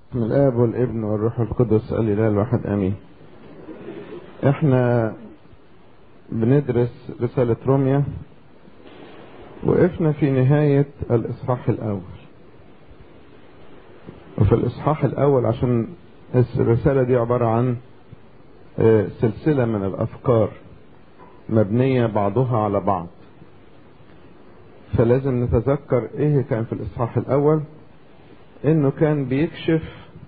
من الاب والابن والروح القدس الاله الواحد امين احنا بندرس رسالة روميا وقفنا في نهاية الاصحاح الاول وفي الاصحاح الاول عشان الرسالة دي عبارة عن سلسلة من الافكار مبنية بعضها على بعض فلازم نتذكر ايه كان في الاصحاح الاول انه كان بيكشف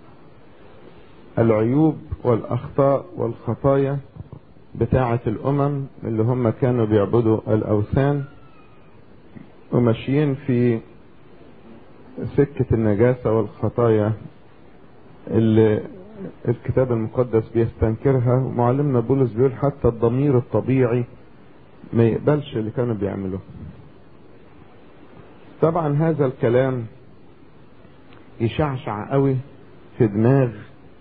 العيوب والاخطاء والخطايا بتاعة الامم اللي هم كانوا بيعبدوا الاوثان وماشيين في سكة النجاسة والخطايا اللي الكتاب المقدس بيستنكرها ومعلمنا بولس بيقول حتى الضمير الطبيعي ما يقبلش اللي كانوا بيعملوه طبعا هذا الكلام يشعشع قوي في دماغ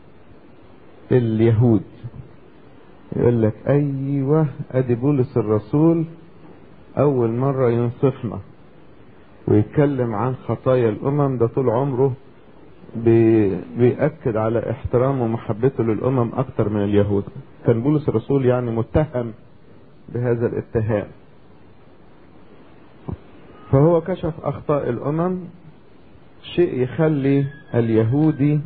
اليهود يقول لك ايوه ادي بولس الرسول اول مرة ينصفنا ويتكلم عن خطايا الامم ده طول عمره بي بيأكد على احترامه ومحبته للامم اكتر من اليهود كان بولس الرسول يعني متهم بهذا الاتهام فهو كشف اخطاء الامم شيء يخلي اليهودي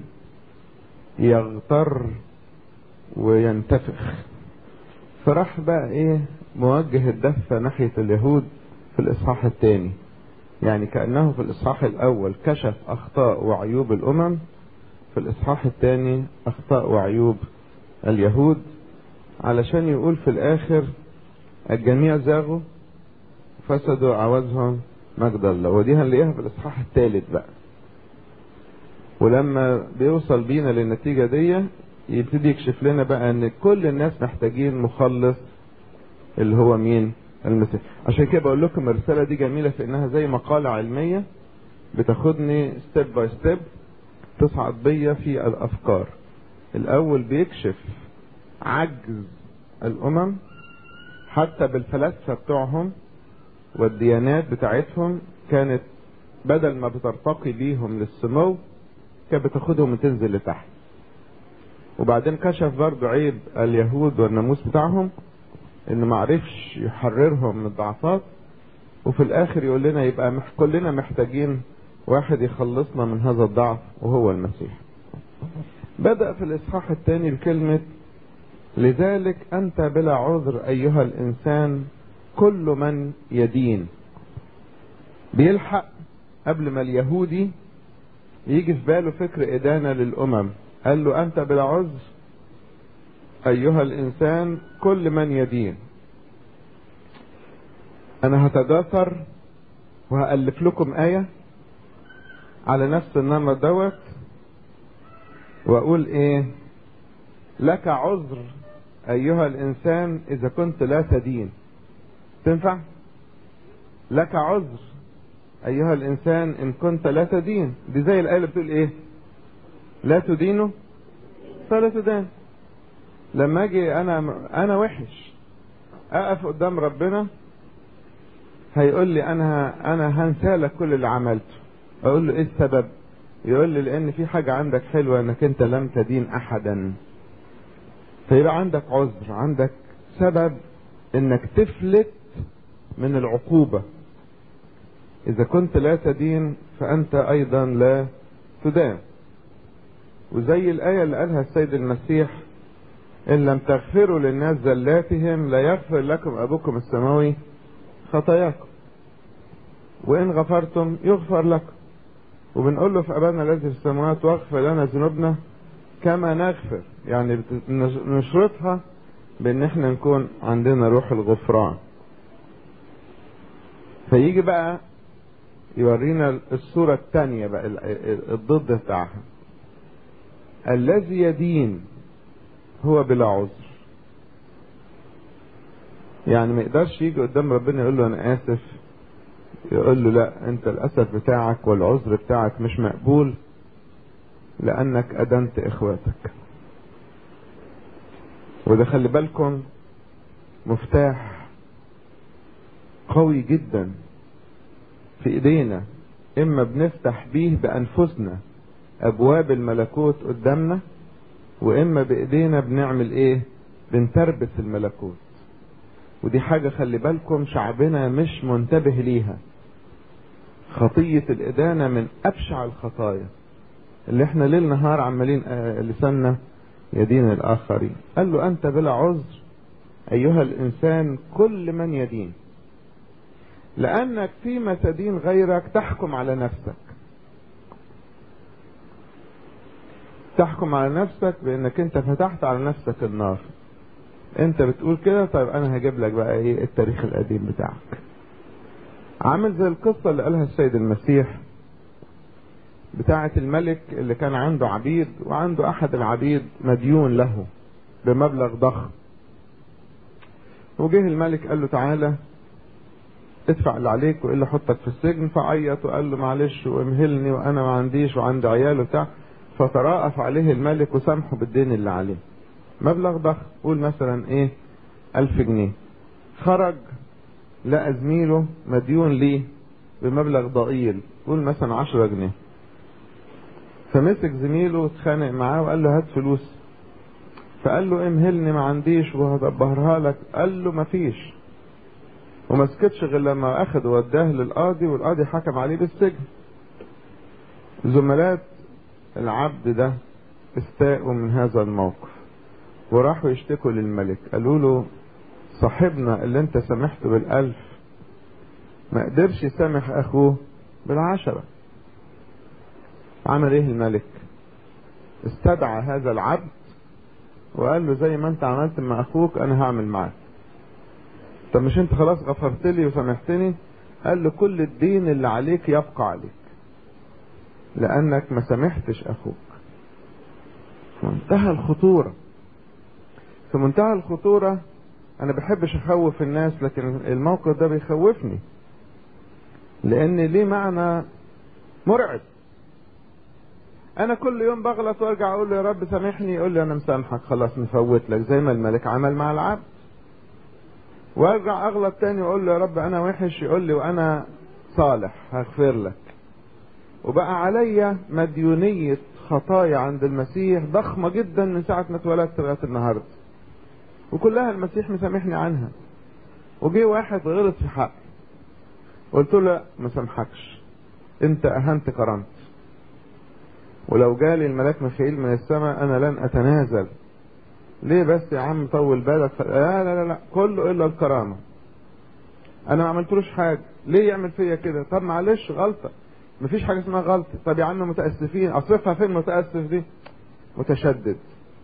يغتر وينتفخ فراح بقى ايه موجه الدفة ناحية اليهود في الاصحاح الثاني يعني كأنه في الاصحاح الاول كشف اخطاء وعيوب الامم في الاصحاح الثاني اخطاء وعيوب اليهود علشان يقول في الاخر الجميع زاغوا فسدوا عوزهم مجد الله ودي هنلاقيها في الاصحاح الثالث بقى ولما بيوصل بينا للنتيجة دي يبتدي يكشف لنا بقى ان كل الناس محتاجين مخلص اللي هو مين المسيح عشان كده بقول لكم الرسالة دي جميلة في انها زي مقالة علمية بتاخدني ستيب باي ستيب تصعد بيا في الافكار الاول بيكشف عجز الامم حتى بالفلاسفة بتوعهم والديانات بتاعتهم كانت بدل ما بترتقي بيهم للسمو كانت بتاخدهم وتنزل لتحت وبعدين كشف برضو عيب اليهود والناموس بتاعهم انه معرفش يحررهم من الضعفات وفي الاخر يقول لنا يبقى مح كلنا محتاجين واحد يخلصنا من هذا الضعف وهو المسيح بدأ في الاصحاح الثاني بكلمة لذلك انت بلا عذر ايها الانسان كل من يدين بيلحق قبل ما اليهودي يجي في باله فكر إدانة للأمم قال له أنت بلا عذر أيها الإنسان كل من يدين أنا هتجاثر وهألف لكم آية على نفس النمط دوت وأقول إيه لك عذر أيها الإنسان إذا كنت لا تدين تنفع لك عذر ايها الانسان ان كنت لا تدين دي زي الايه اللي بتقول ايه لا تدينه فلا تدان لما اجي انا انا وحش اقف قدام ربنا هيقول لي انا انا هنسى لك كل اللي عملته اقول له ايه السبب يقول لي لان في حاجه عندك حلوه انك انت لم تدين احدا فيبقى عندك عذر عندك سبب انك تفلت من العقوبه إذا كنت لا تدين فأنت أيضا لا تدان وزي الآية اللي قالها السيد المسيح إن لم تغفروا للناس زلاتهم لا يغفر لكم أبوكم السماوي خطاياكم وإن غفرتم يغفر لكم وبنقول له في أبانا الذي في السماوات واغفر لنا ذنوبنا كما نغفر يعني نشرطها بأن احنا نكون عندنا روح الغفران فيجي بقى يورينا الصورة الثانية بقى الضد بتاعها الذي يدين هو بلا عذر يعني ما يقدرش يجي قدام ربنا يقول له انا اسف يقول له لا انت الاسف بتاعك والعذر بتاعك مش مقبول لانك ادنت اخواتك وده خلي بالكم مفتاح قوي جدا في ايدينا اما بنفتح بيه بانفسنا ابواب الملكوت قدامنا واما بايدينا بنعمل ايه بنتربس الملكوت ودي حاجة خلي بالكم شعبنا مش منتبه ليها خطية الإدانة من أبشع الخطايا اللي احنا ليل نهار عمالين آه لساننا يدين الآخرين قال له أنت بلا عذر أيها الإنسان كل من يدين لأنك فيما تدين غيرك تحكم على نفسك تحكم على نفسك بأنك أنت فتحت على نفسك النار انت بتقول كده طيب انا هجيب لك بقى ايه التاريخ القديم بتاعك عامل زي القصة اللي قالها السيد المسيح بتاعة الملك اللي كان عنده عبيد وعنده احد العبيد مديون له بمبلغ ضخم وجه الملك قال له تعالى ادفع اللي عليك والا حطك في السجن فعيط وقال له معلش وامهلني وانا ما عنديش وعندي عيال وبتاع فتراءف عليه الملك وسامحه بالدين اللي عليه مبلغ ضخم قول مثلا ايه الف جنيه خرج لقى زميله مديون ليه بمبلغ ضئيل قول مثلا عشرة جنيه فمسك زميله واتخانق معاه وقال له هات فلوس فقال له امهلني ما عنديش وهدبرها لك قال له مفيش وما سكتش غير لما اخد ووداه للقاضي والقاضي حكم عليه بالسجن زملات العبد ده استاءوا من هذا الموقف وراحوا يشتكوا للملك قالوا له صاحبنا اللي انت سامحته بالالف ما قدرش يسامح اخوه بالعشرة عمل ايه الملك استدعى هذا العبد وقال له زي ما انت عملت مع اخوك انا هعمل معاك طب مش انت خلاص غفرت لي وسامحتني قال له كل الدين اللي عليك يبقى عليك لانك ما سامحتش اخوك في منتهى الخطوره في منتهى الخطورة أنا بحبش أخوف الناس لكن الموقف ده بيخوفني لأن ليه معنى مرعب أنا كل يوم بغلط وأرجع أقول له يا رب سامحني يقول لي أنا مسامحك خلاص نفوت لك زي ما الملك عمل مع العبد وأرجع أغلط تاني وأقول له يا رب أنا وحش يقول لي وأنا صالح هغفر لك وبقى عليا مديونية خطايا عند المسيح ضخمة جدا من ساعة ما اتولدت لغاية النهاردة وكلها المسيح مسامحني عنها وجي واحد غلط في حق قلت له ما سامحكش انت اهنت كرمت ولو جالي الملاك ميخائيل من السماء انا لن اتنازل ليه بس يا عم طول بالك ف... لا لا لا لا كله الا الكرامه انا ما عملتلوش حاجه ليه يعمل فيا كده طب معلش غلطه مفيش حاجه اسمها غلطه طب يا عم متاسفين اصرفها فين متاسف دي متشدد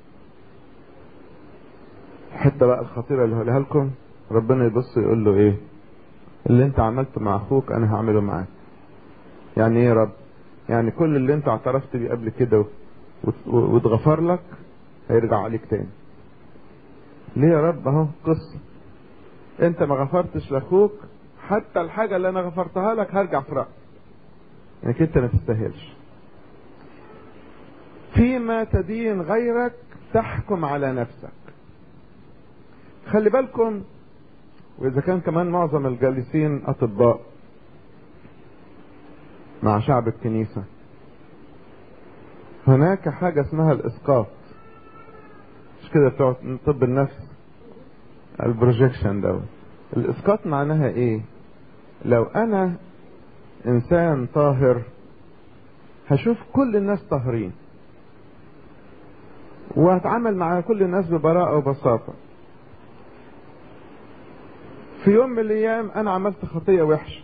الحته بقى الخطيره اللي هقولها لكم ربنا يبص يقول له ايه اللي انت عملته مع اخوك انا هعمله معاك يعني ايه يا رب يعني كل اللي انت اعترفت بيه قبل كده واتغفر لك هيرجع عليك تاني ليه يا رب اهو قصه انت ما غفرتش لاخوك حتى الحاجه اللي انا غفرتها لك هرجع في رأس انك انت ما تستاهلش فيما تدين غيرك تحكم على نفسك خلي بالكم واذا كان كمان معظم الجالسين اطباء مع شعب الكنيسة هناك حاجة اسمها الاسقاط مش كده بتوع طب النفس البروجيكشن ده الاسقاط معناها ايه لو انا انسان طاهر هشوف كل الناس طاهرين وهتعامل مع كل الناس ببراءة وبساطة في يوم من الايام انا عملت خطية وحشة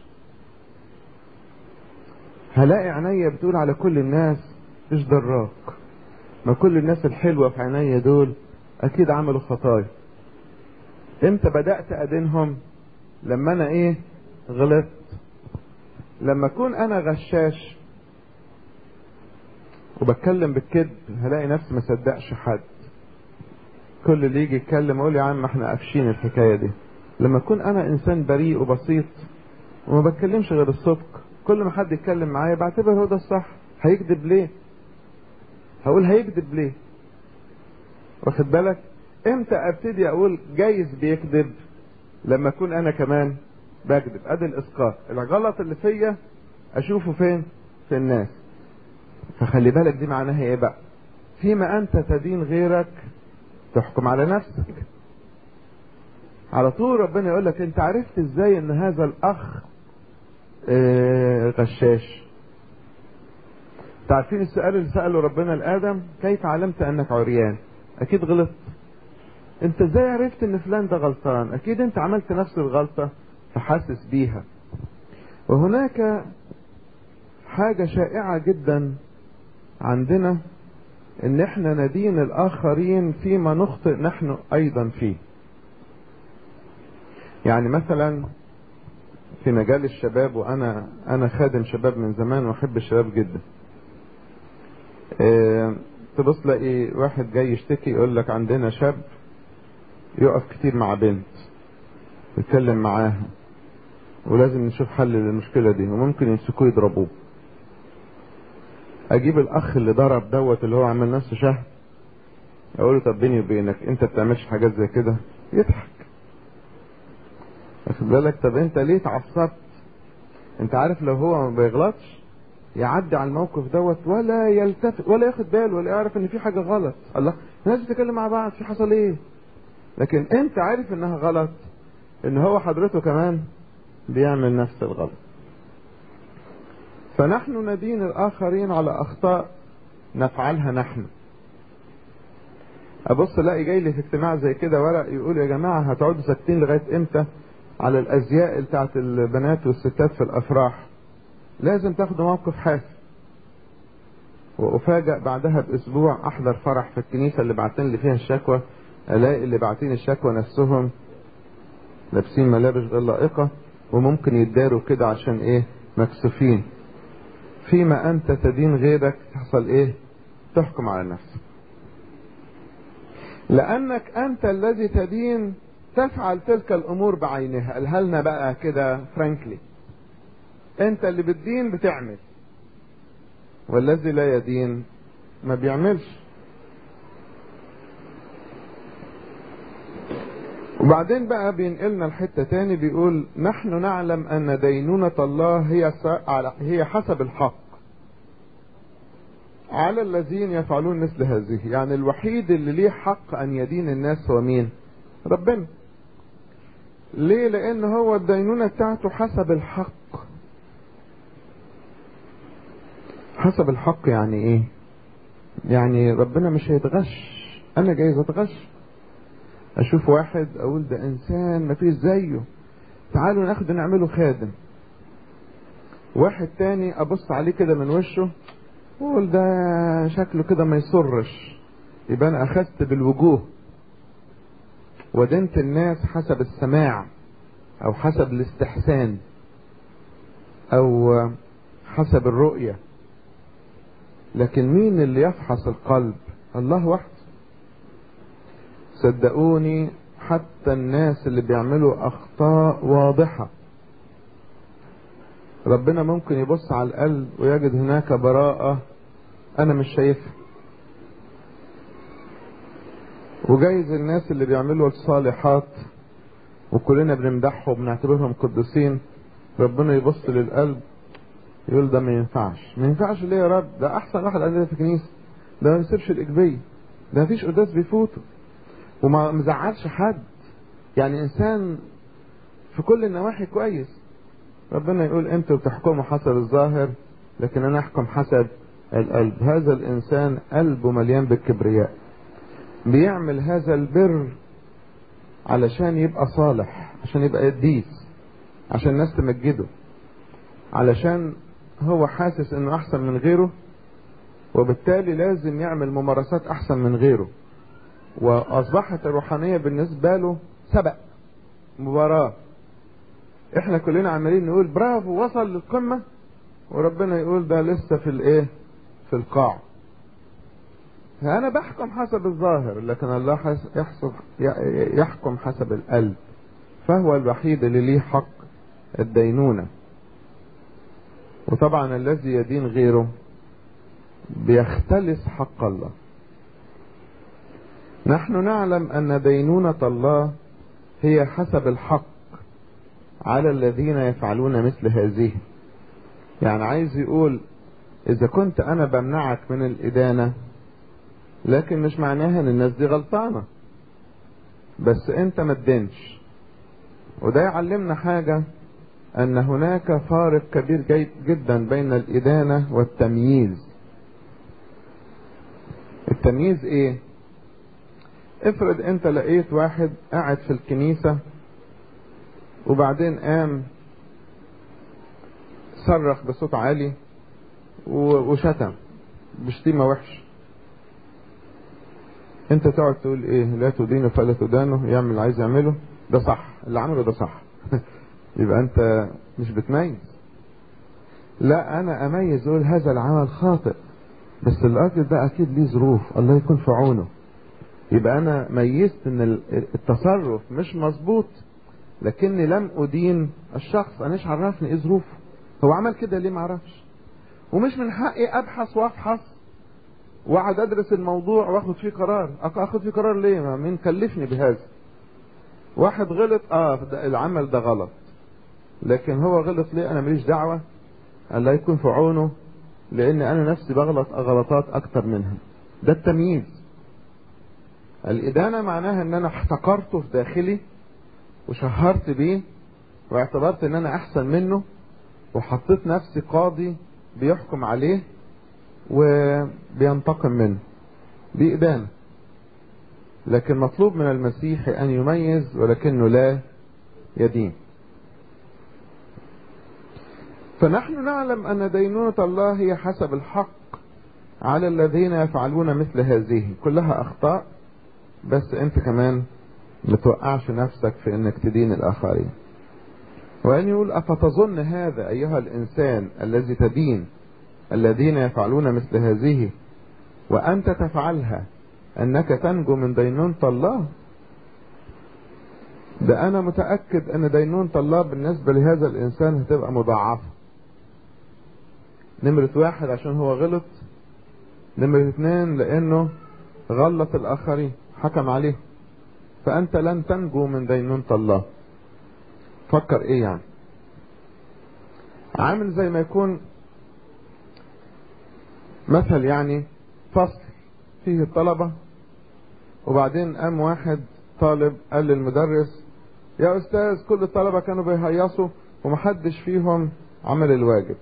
هلاقي عينيا بتقول على كل الناس ايش دراك ما كل الناس الحلوة في عينيا دول اكيد عملوا خطايا امتى بدأت ادينهم لما انا ايه غلطت لما اكون انا غشاش وبتكلم بالكذب هلاقي نفسي ما صدقش حد كل اللي يجي يتكلم اقول يا عم احنا قافشين الحكايه دي لما اكون انا انسان بريء وبسيط وما بتكلمش غير الصدق كل ما حد يتكلم معايا بعتبر هو ده الصح هيكذب ليه هقول هيكذب ليه واخد بالك امتى ابتدي اقول جايز بيكذب لما اكون انا كمان بكذب ادي الاسقاط الغلط اللي فيا اشوفه فين في الناس فخلي بالك دي معناها ايه بقى فيما انت تدين غيرك تحكم على نفسك على طول ربنا يقول لك انت عرفت ازاي ان هذا الاخ اه غشاش تعرفين السؤال اللي سأله ربنا لآدم كيف علمت انك عريان اكيد غلطت انت ازاي عرفت ان فلان ده غلطان اكيد انت عملت نفس الغلطة فحاسس بيها وهناك حاجة شائعة جدا عندنا ان احنا ندين الاخرين فيما نخطئ نحن ايضا فيه يعني مثلا في مجال الشباب وانا انا خادم شباب من زمان واحب الشباب جدا اه تبص تلاقي واحد جاي يشتكي يقول لك عندنا شاب يقف كتير مع بنت يتكلم معاها ولازم نشوف حل للمشكله دي وممكن يمسكوه يضربوه اجيب الاخ اللي ضرب دوت اللي هو عمل نفسه شهد اقول له طب بيني وبينك انت بتعملش حاجات زي كده يضحك واخد بالك طب انت ليه اتعصبت انت عارف لو هو ما بيغلطش يعدي على الموقف دوت ولا يلتفت ولا ياخد باله ولا يعرف ان في حاجه غلط الله الناس بتتكلم مع بعض في حصل ايه لكن انت عارف انها غلط ان هو حضرته كمان بيعمل نفس الغلط فنحن ندين الاخرين على اخطاء نفعلها نحن ابص الاقي جاي لي في اجتماع زي كده ورق يقول يا جماعه هتقعدوا ساكتين لغايه امتى على الازياء بتاعت البنات والستات في الافراح لازم تاخدوا موقف حاسم وافاجئ بعدها باسبوع احضر فرح في الكنيسه اللي بعتين لي فيها الشكوى الاقي اللي باعتين الشكوى نفسهم لابسين ملابس غير لائقه وممكن يتداروا كده عشان ايه مكسوفين فيما انت تدين غيرك تحصل ايه تحكم على نفسك لانك انت الذي تدين تفعل تلك الامور بعينها قالها لنا بقى كده فرانكلي انت اللي بتدين بتعمل والذي لا يدين ما بيعملش وبعدين بقى بينقلنا الحته تاني بيقول نحن نعلم ان دينونة الله هي هي حسب الحق على الذين يفعلون مثل هذه يعني الوحيد اللي ليه حق ان يدين الناس هو مين ربنا ليه لان هو الدينونة بتاعته حسب الحق حسب الحق يعني ايه يعني ربنا مش هيتغش انا جايز اتغش اشوف واحد اقول ده انسان مفيش زيه تعالوا ناخده نعمله خادم واحد تاني ابص عليه كده من وشه واقول ده شكله كده ما يسرش يبقى انا اخذت بالوجوه ودنت الناس حسب السماع او حسب الاستحسان او حسب الرؤية لكن مين اللي يفحص القلب الله وحده صدقوني حتى الناس اللي بيعملوا اخطاء واضحة ربنا ممكن يبص على القلب ويجد هناك براءة انا مش شايفها وجايز الناس اللي بيعملوا الصالحات وكلنا بنمدحهم وبنعتبرهم قديسين ربنا يبص للقلب يقول ده ما ينفعش ما ينفعش ليه يا رب ده احسن واحد عندنا في الكنيسه ده ما بيسيبش الاجبيه ده ما فيش قداس بيفوته وما مزعلش حد يعني انسان في كل النواحي كويس ربنا يقول انتوا بتحكموا حسب الظاهر لكن انا احكم حسب القلب هذا الانسان قلبه مليان بالكبرياء بيعمل هذا البر علشان يبقى صالح عشان يبقى قديس عشان الناس تمجده علشان هو حاسس انه احسن من غيره وبالتالي لازم يعمل ممارسات احسن من غيره واصبحت الروحانية بالنسبة له سبق مباراة احنا كلنا عمالين نقول برافو وصل للقمة وربنا يقول ده لسه في الايه في القاع فانا بحكم حسب الظاهر لكن الله يحسب يحكم حسب القلب فهو الوحيد اللي ليه حق الدينونة وطبعا الذي يدين غيره بيختلس حق الله نحن نعلم ان دينونة الله هي حسب الحق على الذين يفعلون مثل هذه يعني عايز يقول اذا كنت انا بمنعك من الادانة لكن مش معناها ان الناس دي غلطانة بس انت ما تدينش وده يعلمنا حاجة ان هناك فارق كبير جدا بين الادانة والتمييز التمييز ايه افرض انت لقيت واحد قاعد في الكنيسة وبعدين قام صرخ بصوت عالي وشتم بشتيمة وحش انت تقعد تقول ايه لا تدينه فلا تدانه يعمل اللي عايز يعمله ده صح اللي عمله ده صح يبقى انت مش بتميز لا انا اميز اقول هذا العمل خاطئ بس الراجل ده اكيد ليه ظروف الله يكون في عونه يبقى انا ميزت ان التصرف مش مظبوط لكني لم ادين الشخص انا ايش عرفني ايه ظروفه هو عمل كده ليه معرفش ومش من حقي ابحث وافحص واقعد ادرس الموضوع واخد فيه قرار اخد فيه قرار ليه ما مين كلفني بهذا واحد غلط اه ده العمل ده غلط لكن هو غلط ليه انا ماليش دعوة الله يكون في عونه لان انا نفسي بغلط غلطات اكتر منها ده التمييز الادانة معناها ان انا احتقرته في داخلي وشهرت بيه واعتبرت ان انا احسن منه وحطيت نفسي قاضي بيحكم عليه وبينتقم منه دي إدانة لكن مطلوب من المسيح أن يميز ولكنه لا يدين فنحن نعلم أن دينونة الله هي حسب الحق على الذين يفعلون مثل هذه كلها أخطاء بس أنت كمان ما توقعش نفسك في أنك تدين الآخرين وأن يقول أفتظن هذا أيها الإنسان الذي تدين الذين يفعلون مثل هذه وأنت تفعلها أنك تنجو من دينونة الله ده أنا متأكد أن دينونة الله بالنسبة لهذا الإنسان هتبقى مضاعفة نمرة واحد عشان هو غلط نمرة اثنين لأنه غلط الآخرين حكم عليه فأنت لن تنجو من دينونة الله فكر ايه يعني عامل زي ما يكون مثل يعني فصل فيه الطلبة وبعدين قام واحد طالب قال للمدرس يا استاذ كل الطلبة كانوا بيهيصوا ومحدش فيهم عمل الواجب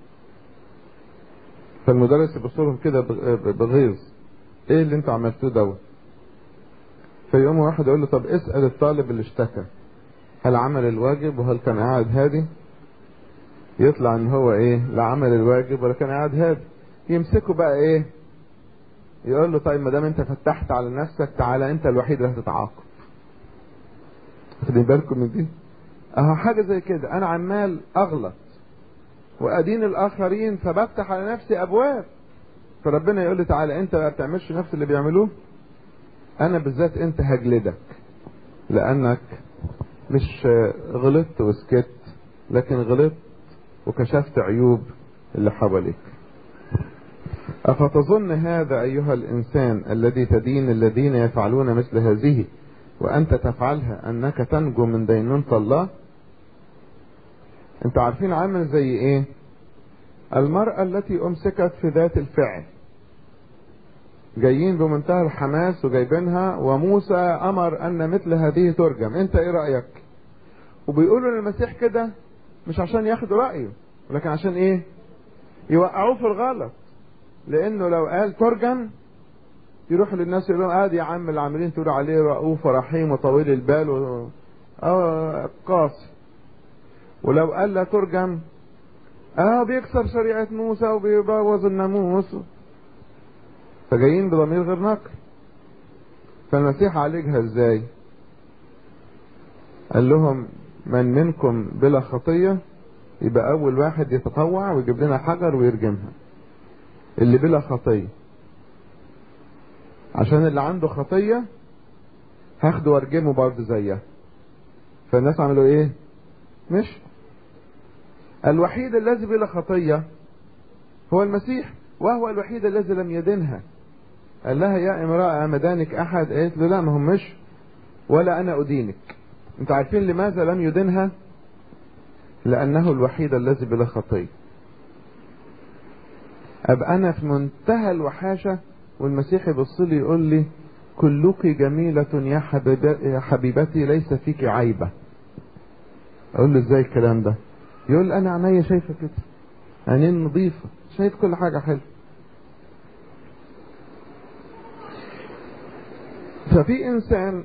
فالمدرس يبص لهم كده بغيظ ايه اللي انتوا عملتوه دوت فيقوم واحد يقول له طب اسأل الطالب اللي اشتكى هل عمل الواجب وهل كان قاعد هادي يطلع ان هو ايه لا عمل الواجب ولا كان قاعد هادي يمسكه بقى ايه يقول له طيب ما دام انت فتحت على نفسك تعالى انت الوحيد اللي هتتعاقب واخدين بالكم من دي اهو حاجه زي كده انا عمال اغلط وادين الاخرين فبفتح على نفسي ابواب فربنا يقول لي تعالى انت ما بتعملش نفس اللي بيعملوه انا بالذات انت هجلدك لانك مش غلطت وسكت لكن غلطت وكشفت عيوب اللي حواليك أفتظن هذا أيها الإنسان الذي تدين الذين يفعلون مثل هذه وأنت تفعلها أنك تنجو من دينونة الله أنت عارفين عامل زي إيه المرأة التي أمسكت في ذات الفعل جايين بمنتهى الحماس وجايبينها وموسى أمر أن مثل هذه ترجم أنت إيه رأيك وبيقولوا للمسيح كده مش عشان ياخدوا رأيه ولكن عشان إيه يوقعوه في الغلط لانه لو قال ترجم يروح للناس يقول لهم ادي يا عم اللي عاملين تقولوا عليه رؤوف ورحيم وطويل البال و... اه قاسي ولو قال لا ترجم اه بيكسر شريعة موسى وبيبوظ الناموس فجايين بضمير غير نقل فالمسيح عالجها ازاي قال لهم من منكم بلا خطية يبقى اول واحد يتطوع ويجيب لنا حجر ويرجمها اللي بلا خطية عشان اللي عنده خطية هاخده وارجمه برضه زيها فالناس عملوا ايه مش الوحيد الذي بلا خطية هو المسيح وهو الوحيد الذي لم يدنها قال لها يا امرأة أمدانك أحد قالت له لا ما هم مش ولا أنا أدينك انتوا عارفين لماذا لم يدنها لأنه الوحيد الذي بلا خطية ابقى انا في منتهى الوحاشة والمسيح يبص لي يقول لي كلك جميلة يا, يا حبيبتي ليس فيك عيبة اقول له ازاي الكلام ده يقول انا عينيا شايفة كده عينين نظيفة شايف كل حاجة حلوة ففي انسان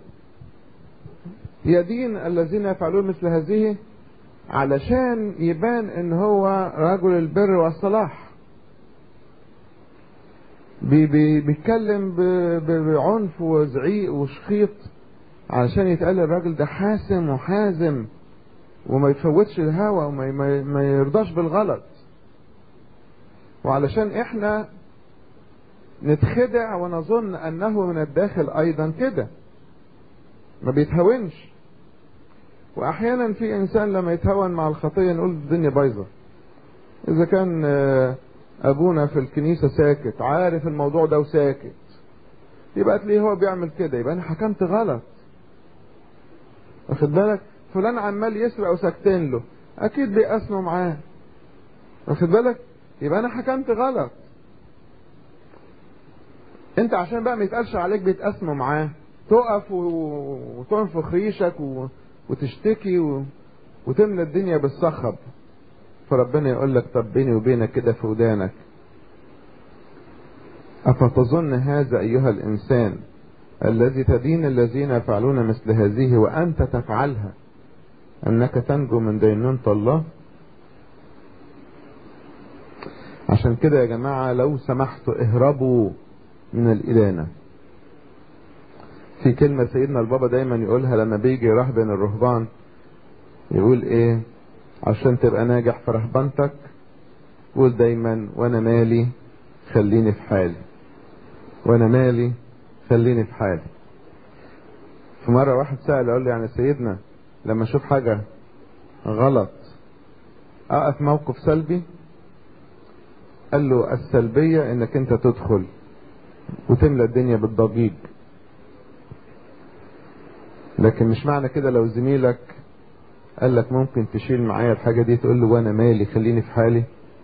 يدين الذين يفعلون مثل هذه علشان يبان ان هو رجل البر والصلاح بي بي بيتكلم بعنف وزعيق وشخيط علشان يتقال الراجل ده حاسم وحازم وما يتفوتش الهوى وما ما, ما يرضاش بالغلط وعلشان احنا نتخدع ونظن انه من الداخل ايضا كده ما بيتهاونش واحيانا في انسان لما يتهاون مع الخطيه نقول الدنيا بايظه اذا كان ابونا في الكنيسه ساكت عارف الموضوع ده وساكت يبقى تلاقيه هو بيعمل كده يبقى انا حكمت غلط واخد بالك فلان عمال يسرق وساكتين له اكيد بيقاسموا معاه واخد بالك يبقى انا حكمت غلط انت عشان بقى ما يتقالش عليك بيتقاسموا معاه تقف وتنفخ ريشك و... وتشتكي و... وتملى الدنيا بالصخب فربنا يقول لك طب بيني وبينك كده في ودانك أفتظن هذا أيها الإنسان الذي تدين الذين يفعلون مثل هذه وأنت تفعلها أنك تنجو من دينونة الله عشان كده يا جماعة لو سمحتوا اهربوا من الإدانة في كلمة سيدنا البابا دايما يقولها لما بيجي رهبن الرهبان يقول ايه عشان تبقى ناجح في رهبنتك قول دايما وانا مالي خليني في حالي وانا مالي خليني في حالي في مرة واحد سأل قال لي يعني سيدنا لما اشوف حاجة غلط اقف موقف سلبي قال له السلبية انك انت تدخل وتملى الدنيا بالضجيج لكن مش معنى كده لو زميلك قال لك ممكن تشيل معايا الحاجة دي تقول له وانا مالي خليني في حالي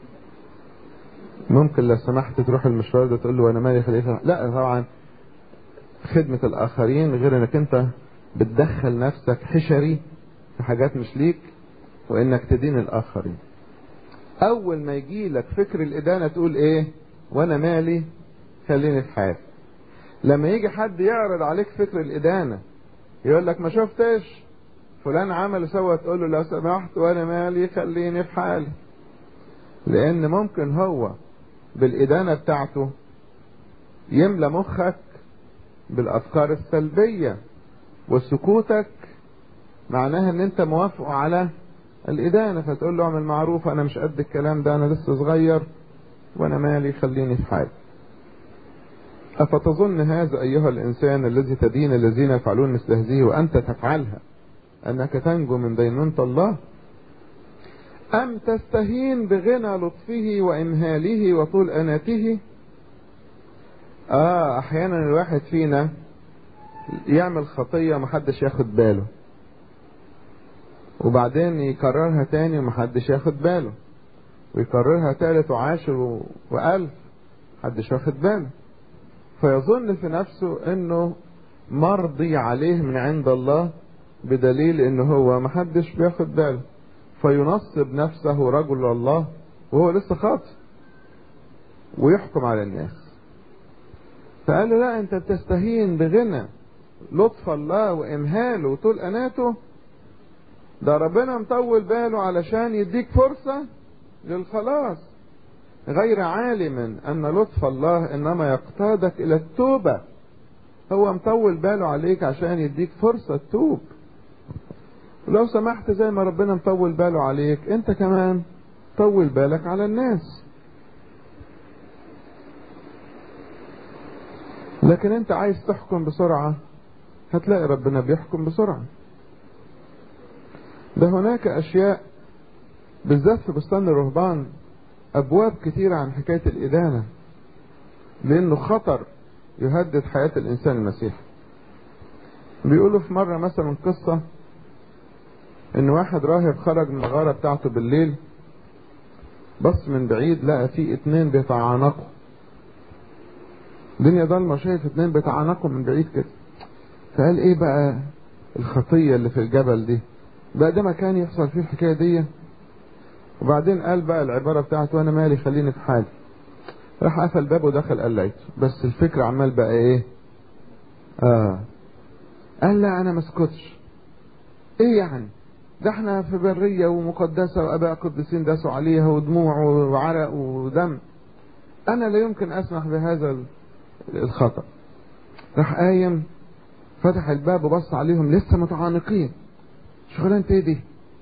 ممكن لو سمحت تروح المشوار ده تقول له وانا مالي خليني في حالي لا طبعا خدمة الاخرين غير انك انت بتدخل نفسك حشري في حاجات مش ليك وانك تدين الاخرين اول ما يجي لك فكر الادانة تقول ايه وانا مالي خليني في حالي لما يجي حد يعرض عليك فكر الادانة يقول لك ما شفتش فلان عمل وسوى تقول له لو سمحت وانا مالي خليني في حالي لان ممكن هو بالادانة بتاعته يملى مخك بالافكار السلبية وسكوتك معناها ان انت موافقه على الادانة فتقول له اعمل معروف انا مش قد الكلام ده انا لسه صغير وانا مالي خليني في حالي أفتظن هذا أيها الإنسان الذي تدين الذين يفعلون مثل هذه وأنت تفعلها أنك تنجو من دينونة الله أم تستهين بغنى لطفه وإمهاله وطول أناته آه أحيانا الواحد فينا يعمل خطية محدش ياخد باله وبعدين يكررها تاني ومحدش ياخد باله ويكررها تالت وعاشر وألف محدش واخد باله فيظن في نفسه انه مرضي عليه من عند الله بدليل انه هو محدش بياخد باله فينصب نفسه رجل الله وهو لسه خاطئ ويحكم على الناس فقال له لا انت بتستهين بغنى لطف الله وامهاله وطول اناته ده ربنا مطول باله علشان يديك فرصة للخلاص غير عالم ان لطف الله انما يقتادك الى التوبة هو مطول باله عليك عشان يديك فرصة توب ولو سمحت زي ما ربنا مطول باله عليك انت كمان طول بالك على الناس لكن انت عايز تحكم بسرعة هتلاقي ربنا بيحكم بسرعة ده هناك اشياء بالذات في بستان الرهبان ابواب كتيرة عن حكاية الادانة لانه خطر يهدد حياة الانسان المسيحي بيقولوا في مرة مثلا قصة ان واحد راهب خرج من الغارة بتاعته بالليل بص من بعيد لقى في اتنين بيتعانقوا الدنيا ضلمه شايف اتنين بيتعانقوا من بعيد كده فقال ايه بقى الخطيه اللي في الجبل دي بقى ده مكان يحصل فيه الحكايه دي وبعدين قال بقى العباره بتاعته وانا مالي خليني في حالي راح قفل الباب ودخل قال لقيته بس الفكر عمال بقى ايه اه قال لا انا ما اسكتش ايه يعني ده احنا في برية ومقدسة واباء قديسين داسوا عليها ودموع وعرق ودم انا لا يمكن اسمح بهذا الخطأ راح قايم فتح الباب وبص عليهم لسه متعانقين شغلانة ايه دي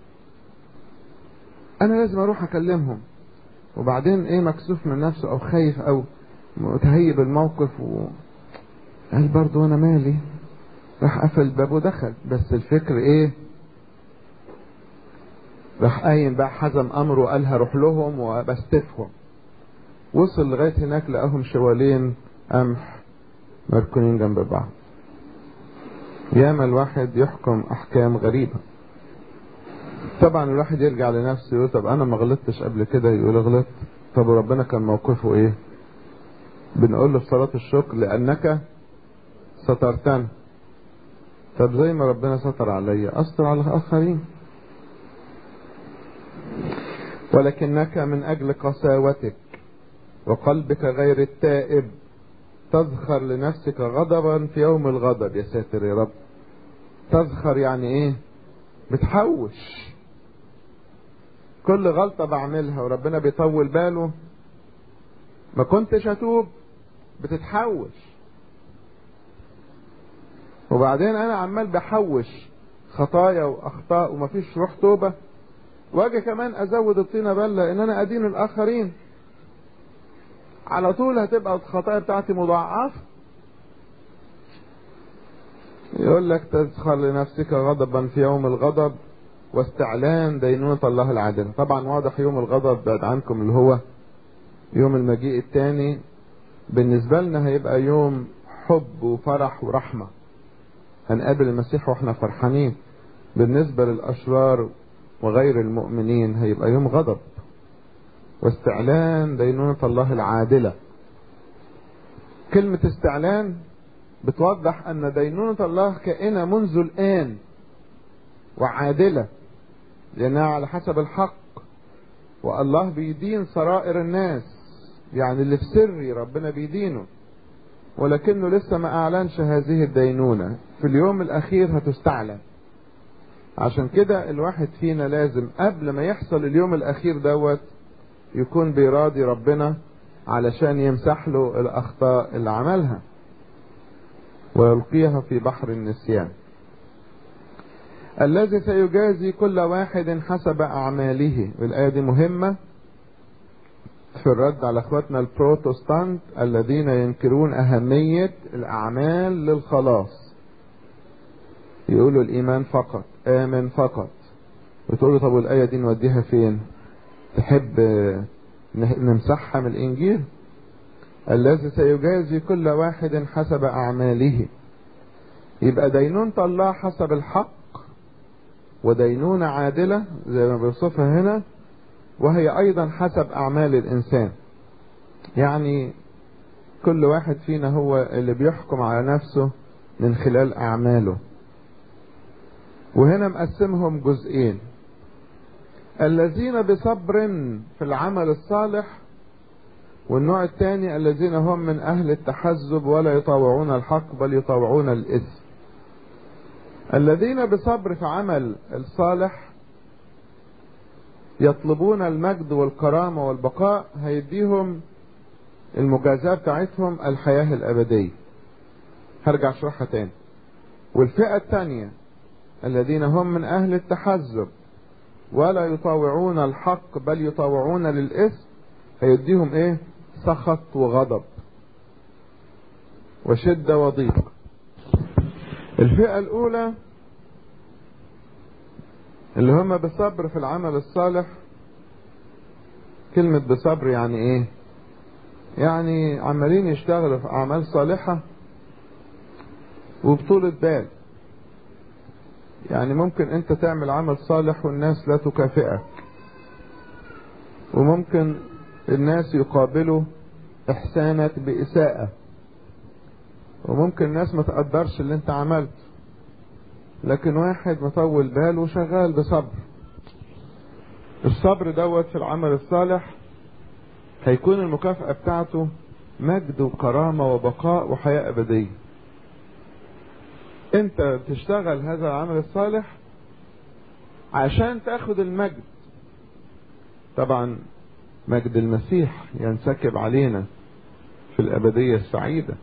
انا لازم اروح اكلمهم وبعدين ايه مكسوف من نفسه او خايف او متهيب الموقف و قال برضه انا مالي راح قفل الباب ودخل بس الفكر ايه راح قايم بقى حزم امره وقال هروح لهم وبستفهم وصل لغايه هناك لقاهم شوالين قمح مركونين جنب بعض ياما الواحد يحكم احكام غريبه طبعا الواحد يرجع لنفسه يقول طب انا ما غلطتش قبل كده يقول غلطت طب وربنا كان موقفه ايه بنقول له في صلاه الشكر لانك سترتنا طب زي ما ربنا ستر عليا استر على الاخرين ولكنك من اجل قساوتك وقلبك غير التائب تذخر لنفسك غضبا في يوم الغضب يا ساتر يا رب تذخر يعني ايه بتحوش كل غلطة بعملها وربنا بيطول باله ما كنتش اتوب بتتحوش وبعدين انا عمال بحوش خطايا واخطاء ومفيش روح توبة واجي كمان ازود الطينة بلة ان انا ادين الاخرين على طول هتبقى الخطايا بتاعتي مضاعفة يقول لك تسخر لنفسك غضبا في يوم الغضب واستعلان دينونة الله العادلة طبعا واضح يوم الغضب بعد عنكم اللي هو يوم المجيء الثاني بالنسبة لنا هيبقى يوم حب وفرح ورحمة هنقابل المسيح واحنا فرحانين بالنسبة للأشرار وغير المؤمنين هيبقى يوم غضب واستعلان دينونة الله العادلة كلمة استعلان بتوضح أن دينونة الله كائنة منذ الآن وعادلة لأنها على حسب الحق والله بيدين سرائر الناس يعني اللي في سري ربنا بيدينه ولكنه لسه ما أعلنش هذه الدينونة في اليوم الأخير هتستعلن عشان كده الواحد فينا لازم قبل ما يحصل اليوم الأخير دوت يكون بيراضي ربنا علشان يمسح له الأخطاء اللي عملها ويلقيها في بحر النسيان الذي سيجازي كل واحد حسب أعماله والآية دي مهمة في الرد على اخواتنا البروتستانت الذين ينكرون أهمية الأعمال للخلاص يقولوا الإيمان فقط آمن فقط وتقولوا طب والآية دي نوديها فين تحب نمسحها من الإنجيل الذي سيجازي كل واحد حسب أعماله يبقى دينونة الله حسب الحق ودينونة عادلة زي ما بيوصفها هنا وهي أيضا حسب أعمال الإنسان يعني كل واحد فينا هو اللي بيحكم على نفسه من خلال أعماله وهنا مقسمهم جزئين الذين بصبر في العمل الصالح والنوع الثاني الذين هم من أهل التحزب ولا يطاوعون الحق بل يطاوعون الإثم الذين بصبر في عمل الصالح يطلبون المجد والكرامة والبقاء هيديهم المجازاة بتاعتهم الحياة الأبدية هرجع اشرحها تاني والفئة الثانية الذين هم من أهل التحزب ولا يطاوعون الحق بل يطاوعون للإثم هيديهم ايه سخط وغضب وشدة وضيق الفئة الأولى اللي هم بصبر في العمل الصالح كلمة بصبر يعني ايه يعني عمالين يشتغلوا في أعمال صالحة وبطولة بال يعني ممكن انت تعمل عمل صالح والناس لا تكافئك وممكن الناس يقابلوا احسانك باساءة وممكن الناس ما تقدرش اللي انت عملته لكن واحد مطول باله وشغال بصبر الصبر دوت في العمل الصالح هيكون المكافأة بتاعته مجد وكرامة وبقاء وحياة أبدية انت تشتغل هذا العمل الصالح عشان تاخد المجد طبعا مجد المسيح ينسكب علينا في الأبدية السعيدة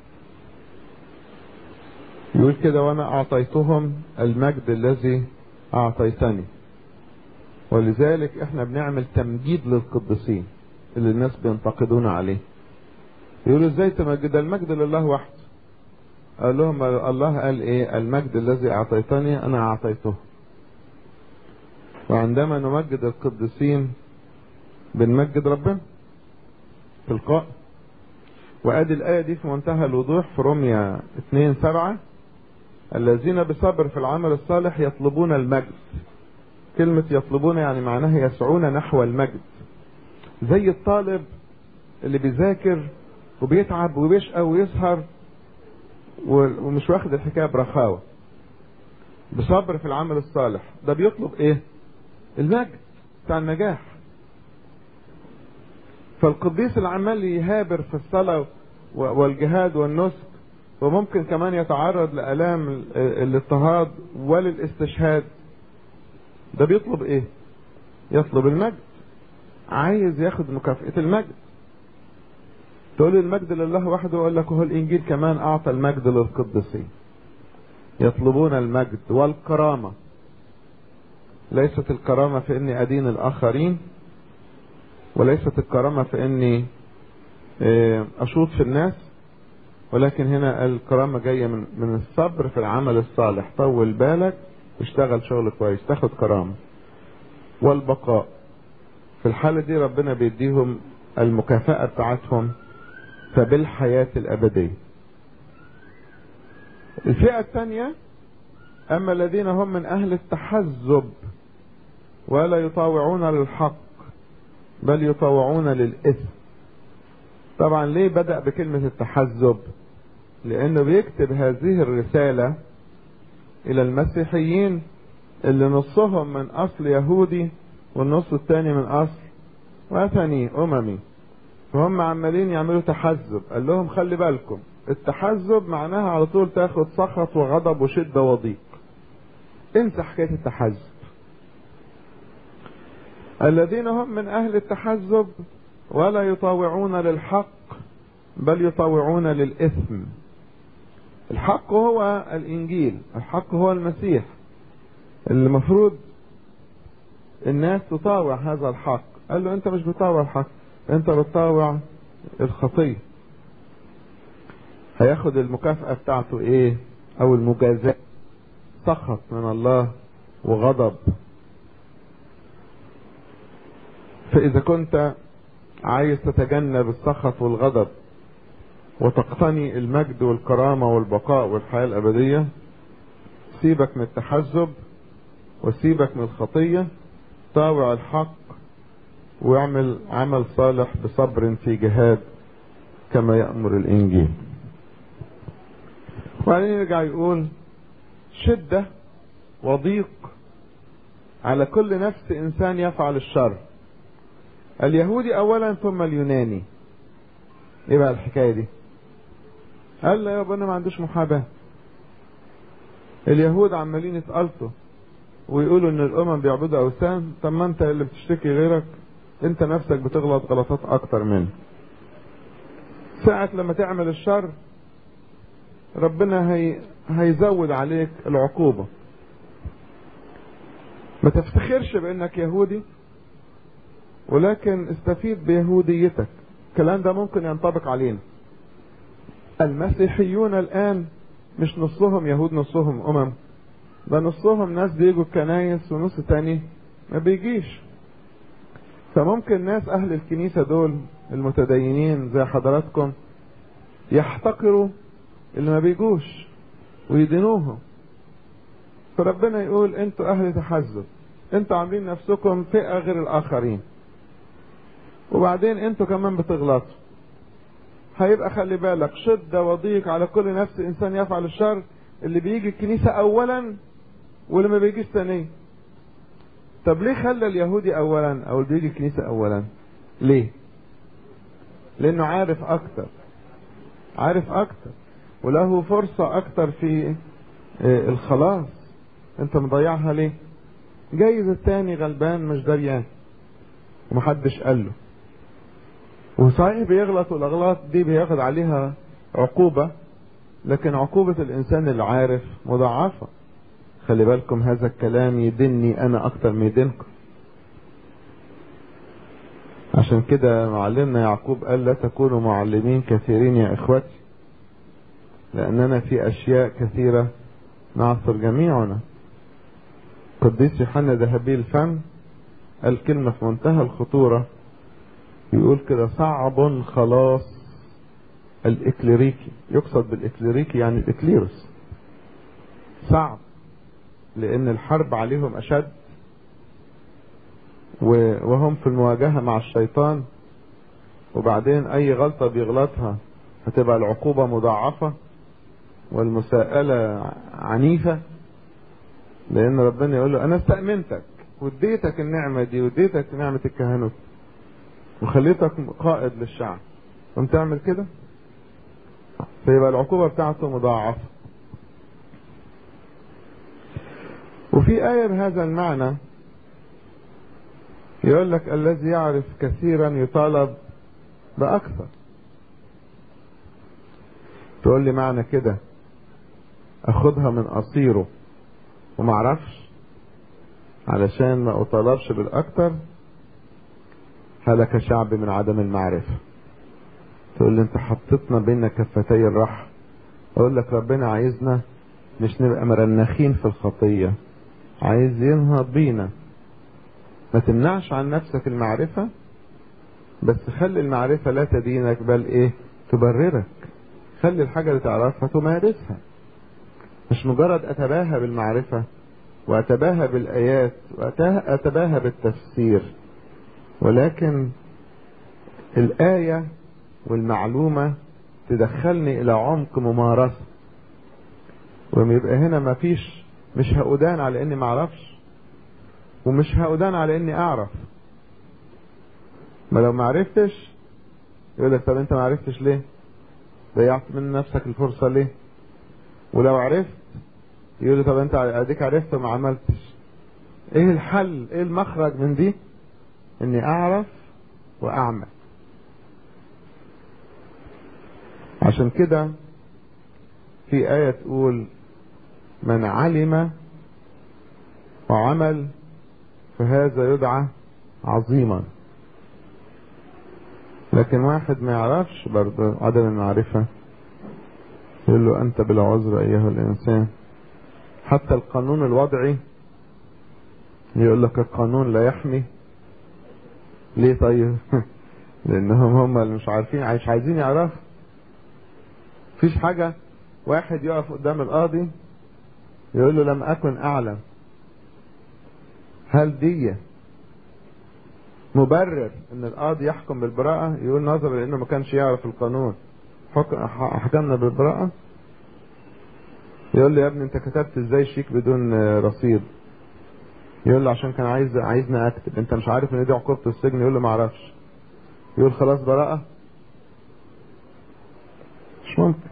يقول كده وانا اعطيتهم المجد الذي اعطيتني ولذلك احنا بنعمل تمجيد للقديسين اللي الناس بينتقدون عليه يقولوا ازاي تمجد المجد لله وحده قال لهم الله قال ايه المجد الذي اعطيتني انا اعطيته وعندما نمجد القديسين بنمجد ربنا تلقاء وادي الايه دي في منتهى الوضوح في روميا 2 7 الذين بصبر في العمل الصالح يطلبون المجد كلمة يطلبون يعني معناها يسعون نحو المجد زي الطالب اللي بيذاكر وبيتعب وبيشقى ويسهر ومش واخد الحكاية برخاوة بصبر في العمل الصالح ده بيطلب ايه المجد بتاع النجاح فالقديس العمال يهابر في الصلاة والجهاد والنسك وممكن كمان يتعرض لآلام الاضطهاد وللاستشهاد ده بيطلب ايه يطلب المجد عايز ياخد مكافأة المجد تقول المجد لله وحده يقول لك هو الانجيل كمان اعطى المجد للقديسين يطلبون المجد والكرامة ليست الكرامة في اني ادين الاخرين وليست الكرامة في اني اشوط في الناس ولكن هنا الكرامة جاية من, من الصبر في العمل الصالح طول بالك اشتغل شغل كويس تاخد كرامة والبقاء في الحالة دي ربنا بيديهم المكافأة بتاعتهم فبالحياة الأبدية الفئة الثانية أما الذين هم من أهل التحزب ولا يطاوعون للحق بل يطاوعون للإثم طبعا ليه بدأ بكلمة التحزب لأنه بيكتب هذه الرسالة إلى المسيحيين اللي نصهم من أصل يهودي والنص الثاني من أصل وثني أممي فهم عمالين يعملوا تحزب قال لهم خلي بالكم التحزب معناها على طول تاخد سخط وغضب وشدة وضيق انسى حكاية التحزب الذين هم من أهل التحزب ولا يطاوعون للحق بل يطاوعون للإثم الحق هو الإنجيل الحق هو المسيح اللي المفروض الناس تطاوع هذا الحق قال له انت مش بتطاوع الحق انت بتطاوع الخطية هياخد المكافأة بتاعته ايه او المجازاة سخط من الله وغضب فاذا كنت عايز تتجنب السخط والغضب وتقتني المجد والكرامة والبقاء والحياة الأبدية سيبك من التحزب وسيبك من الخطية طاوع الحق واعمل عمل صالح بصبر في جهاد كما يأمر الإنجيل وبعدين يرجع يقول شدة وضيق على كل نفس إنسان يفعل الشر اليهودي أولا ثم اليوناني إيه بقى الحكاية دي قال لا يا ابونا ما عندوش محاباة اليهود عمالين يتقلطوا ويقولوا ان الامم بيعبدوا اوثان طب ما انت اللي بتشتكي غيرك انت نفسك بتغلط غلطات اكتر منه ساعة لما تعمل الشر ربنا هي هيزود عليك العقوبة ما تفتخرش بانك يهودي ولكن استفيد بيهوديتك الكلام ده ممكن ينطبق علينا المسيحيون الان مش نصهم يهود نصهم امم ده نصهم ناس بيجوا الكنايس ونص تاني ما بيجيش فممكن ناس اهل الكنيسة دول المتدينين زي حضراتكم يحتقروا اللي ما بيجوش ويدينوهم فربنا يقول انتوا اهل تحزب انتوا عاملين نفسكم فئة غير الاخرين وبعدين انتوا كمان بتغلطوا هيبقى خلي بالك شدة وضيق على كل نفس انسان يفعل الشر اللي بيجي الكنيسة اولا واللي ما بيجيش ثانيا طب ليه خلى اليهودي اولا او اللي بيجي الكنيسة اولا ليه لانه عارف اكتر عارف اكتر وله فرصة اكتر في الخلاص انت مضيعها ليه جايز التاني غلبان مش دريان ومحدش قال له وصحيح بيغلط والاغلاط دي بياخد عليها عقوبة لكن عقوبة الانسان اللي عارف مضاعفة خلي بالكم هذا الكلام يدني انا اكتر ما يدنكم عشان كده معلمنا يعقوب قال لا تكونوا معلمين كثيرين يا اخوتي لاننا في اشياء كثيرة نعصر جميعنا قديس يوحنا ذهبي الفم قال كلمة في منتهى الخطورة يقول كده صعب خلاص الإكليريكي يقصد بالإكليريكي يعني الإكليروس صعب لأن الحرب عليهم أشد وهم في المواجهة مع الشيطان وبعدين أي غلطة بيغلطها هتبقى العقوبة مضاعفة والمساءلة عنيفة لأن ربنا يقول له أنا استأمنتك واديتك النعمة دي واديتك نعمة الكهنوت وخليتك قائد للشعب قمت تعمل كده فيبقى العقوبة بتاعته مضاعفة وفي آية بهذا المعنى يقول لك الذي يعرف كثيرا يطالب بأكثر تقول لي معنى كده اخدها من قصيره وما اعرفش علشان ما اطالبش بالاكتر هلك شعب من عدم المعرفة تقول لي انت حطيتنا بين كفتي الرحم اقول لك ربنا عايزنا مش نبقى مرنخين في الخطية عايز ينهض بينا ما تمنعش عن نفسك المعرفة بس خلي المعرفة لا تدينك بل ايه تبررك خلي الحاجة اللي تعرفها تمارسها مش مجرد اتباهى بالمعرفة واتباهى بالايات واتباهى بالتفسير ولكن الآية والمعلومة تدخلني إلى عمق ممارسة ويبقى هنا مفيش مش هأدان على إني معرفش ومش هأدان على إني أعرف ما لو معرفتش يقول لك طب أنت معرفتش ليه؟ ضيعت من نفسك الفرصة ليه؟ ولو عرفت يقول لي طب أنت أديك عرفت وما عملتش إيه الحل؟ إيه المخرج من دي؟ اني اعرف واعمل عشان كده في آية تقول من علم وعمل فهذا يدعى عظيما لكن واحد ما يعرفش برضه عدم المعرفة يقول له أنت بلا عذر أيها الإنسان حتى القانون الوضعي يقول لك القانون لا يحمي ليه طيب لانهم هم اللي مش عارفين مش عايزين يعرفوا مفيش حاجة واحد يقف قدام القاضي يقول له لم اكن اعلم هل دي مبرر ان القاضي يحكم بالبراءة يقول نظرا لانه ما كانش يعرف القانون حكمنا بالبراءة يقول لي يا ابني انت كتبت ازاي شيك بدون رصيد يقول له عشان كان عايز عايزني اكتب انت مش عارف ان دي عقوبة السجن يقول له ما اعرفش يقول خلاص براءة مش ممكن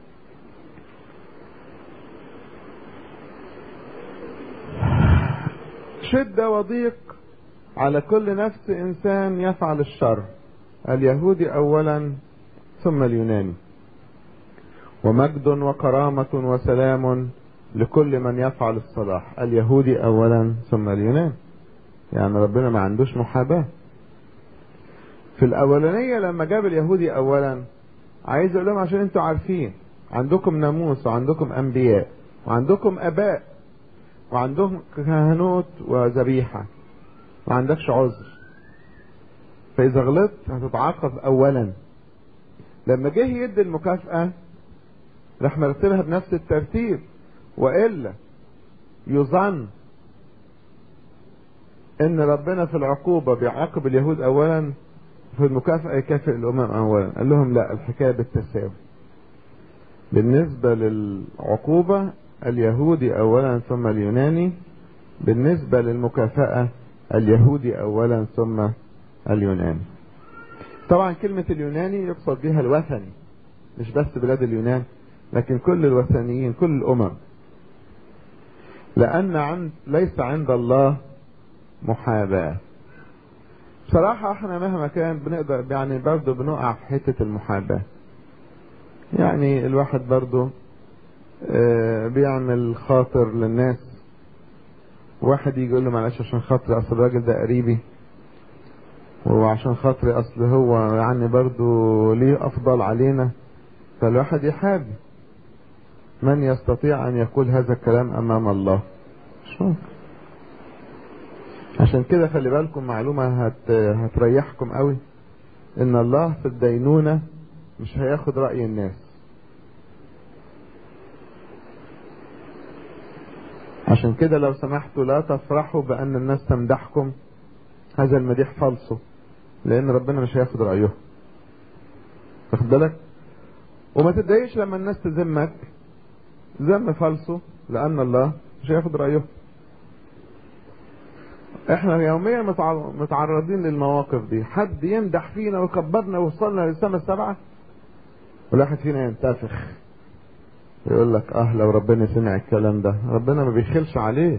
شدة وضيق على كل نفس انسان يفعل الشر اليهودي اولا ثم اليوناني ومجد وكرامة وسلام لكل من يفعل الصلاح اليهودي اولا ثم اليونان يعني ربنا ما عندوش محاباة في الاولانية لما جاب اليهودي اولا عايز اقول لهم عشان انتوا عارفين عندكم ناموس وعندكم انبياء وعندكم اباء وعندهم كهنوت وذبيحة ما عندكش عذر فاذا غلطت هتتعاقب اولا لما جه يدي المكافأة راح مرتبها بنفس الترتيب والا يظن ان ربنا في العقوبة بيعاقب اليهود اولا في المكافأة يكافئ الأمم أولا قال لهم لا الحكاية بالتساوي بالنسبة للعقوبة اليهودي أولا ثم اليوناني بالنسبة للمكافأة اليهودي أولا ثم اليوناني طبعا كلمة اليوناني يقصد بها الوثني مش بس بلاد اليونان لكن كل الوثنيين كل الأمم لأن عند ليس عند الله محاباة بصراحة احنا مهما كان بنقدر يعني برضه بنقع في حتة المحاباة يعني الواحد برضه اه بيعمل خاطر للناس واحد يجي يقول له معلش عشان خاطري اصل الراجل ده قريبي وعشان خاطري اصل هو يعني برضه ليه افضل علينا فالواحد يحاب من يستطيع ان يقول هذا الكلام امام الله مش ممكن عشان كده خلي بالكم معلومة هت... هتريحكم قوي ان الله في الدينونة مش هياخد رأي الناس عشان كده لو سمحتوا لا تفرحوا بان الناس تمدحكم هذا المديح فالصو لان ربنا مش هياخد رأيه واخد بالك وما تتضايقش لما الناس تذمك ذم فالصو لان الله مش هياخد رأيه احنا يوميا متعرضين للمواقف دي حد يمدح فينا ويكبرنا ووصلنا للسما السبعة والواحد فينا ينتفخ يقول لك اه لو ربنا سمع الكلام ده ربنا ما بيخلش عليه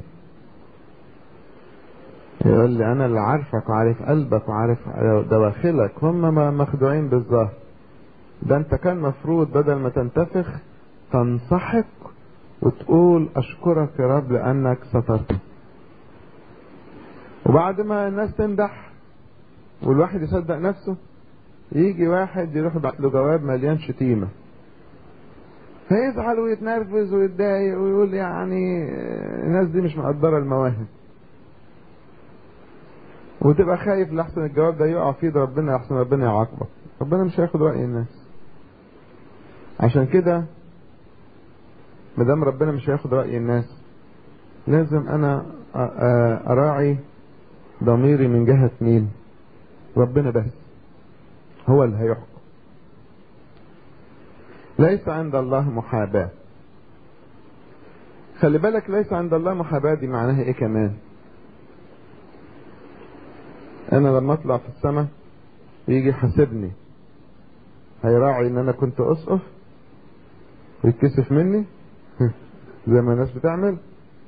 يقول لي انا اللي عارفك وعارف قلبك وعارف دواخلك هم مخدوعين بالظاهر ده انت كان مفروض بدل ما تنتفخ تنصحك وتقول اشكرك يا رب لانك سترتني وبعد ما الناس تمدح والواحد يصدق نفسه يجي واحد يروح يبعت له جواب مليان شتيمة فيزعل ويتنرفز ويتضايق ويقول يعني الناس دي مش مقدرة المواهب وتبقى خايف لحسن الجواب ده يقع في ايد ربنا لحسن ربنا يعاقبك ربنا مش هياخد رأي الناس عشان كده مدام ربنا مش هياخد رأي الناس لازم انا اراعي ضميري من جهة مين ربنا بس هو اللي هيحكم ليس عند الله محاباة خلي بالك ليس عند الله محاباة دي معناها ايه كمان انا لما اطلع في السماء يجي يحاسبني هيراعي ان انا كنت اسقف ويتكسف مني زي ما الناس بتعمل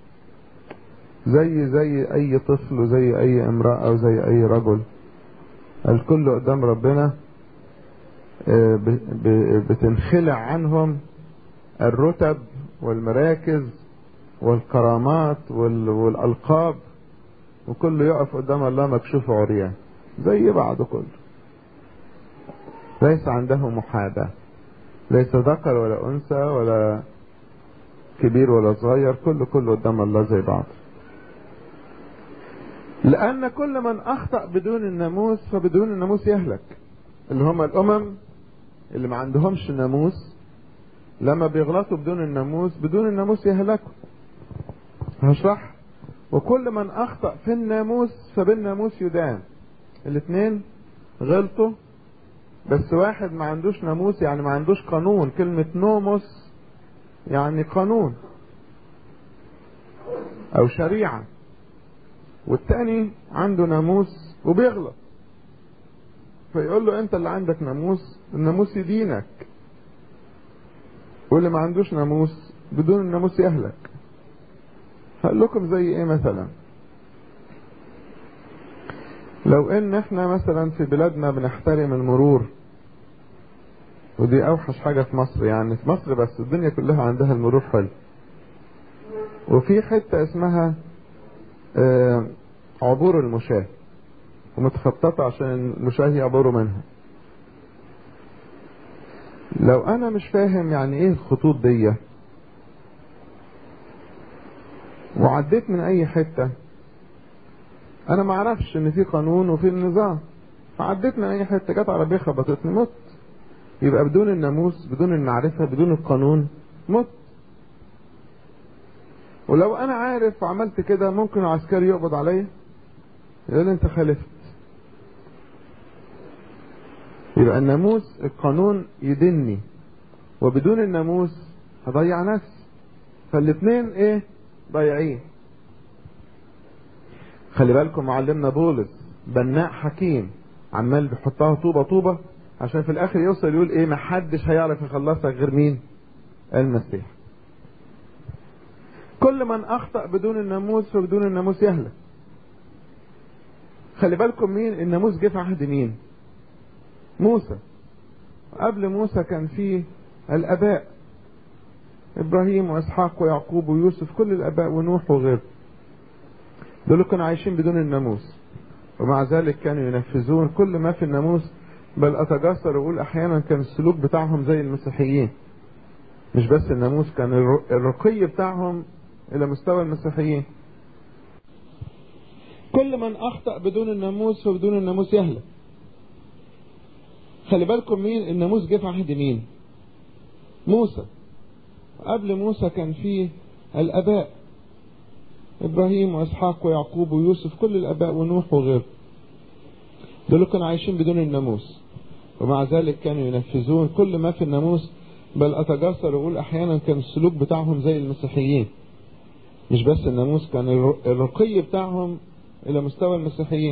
زي زي اي طفل وزي اي امرأة وزي اي رجل الكل قدام ربنا بتنخلع عنهم الرتب والمراكز والكرامات والالقاب وكله يقف قدام الله مكشوف عريان زي بعضه كله ليس عنده محاباة ليس ذكر ولا انثى ولا كبير ولا صغير كله كله قدام الله زي بعض لأن كل من أخطأ بدون الناموس فبدون الناموس يهلك اللي هم الأمم اللي ما عندهمش ناموس لما بيغلطوا بدون الناموس بدون الناموس يهلكوا هشرح وكل من أخطأ في الناموس فبالناموس يدان الاثنين غلطوا بس واحد ما عندوش ناموس يعني ما عندوش قانون كلمة نوموس يعني قانون او شريعة والتاني عنده ناموس وبيغلط فيقول له انت اللي عندك ناموس الناموس يدينك واللي ما عندوش ناموس بدون الناموس يهلك هقول لكم زي ايه مثلا لو ان احنا مثلا في بلادنا بنحترم المرور ودي اوحش حاجة في مصر يعني في مصر بس الدنيا كلها عندها المرور حلو وفي حتة اسمها آه عبور المشاة ومتخططة عشان المشاة يعبروا منها لو انا مش فاهم يعني ايه الخطوط دي وعديت من اي حتة انا ما اعرفش ان في قانون وفي النظام فعديت من اي حتة جت عربية خبطتني مت يبقى بدون الناموس بدون المعرفة بدون القانون مت ولو انا عارف وعملت كده ممكن العسكري يقبض عليا يقول لي انت خالفت يبقى الناموس القانون يدني وبدون الناموس هضيع نفسي فالاثنين ايه ضايعين خلي بالكم معلمنا بولس بناء حكيم عمال بيحطها طوبة طوبة عشان في الاخر يوصل يقول ايه محدش هيعرف يخلصك غير مين المسيح كل من اخطأ بدون الناموس فبدون الناموس يهلك خلي بالكم مين الناموس جه في عهد مين موسى قبل موسى كان فيه الاباء ابراهيم واسحاق ويعقوب ويوسف كل الاباء ونوح وغيره دول كانوا عايشين بدون الناموس ومع ذلك كانوا ينفذون كل ما في الناموس بل اتجسر واقول احيانا كان السلوك بتاعهم زي المسيحيين مش بس الناموس كان الرقي بتاعهم الى مستوى المسيحيين كل من اخطا بدون الناموس فبدون الناموس يهلك خلي بالكم مين الناموس جه في عهد مين موسى قبل موسى كان فيه الاباء ابراهيم واسحاق ويعقوب ويوسف كل الاباء ونوح وغيره دول كانوا عايشين بدون الناموس ومع ذلك كانوا ينفذون كل ما في الناموس بل اتجسر واقول احيانا كان السلوك بتاعهم زي المسيحيين مش بس الناموس كان الرقي بتاعهم الى مستوى المسيحيين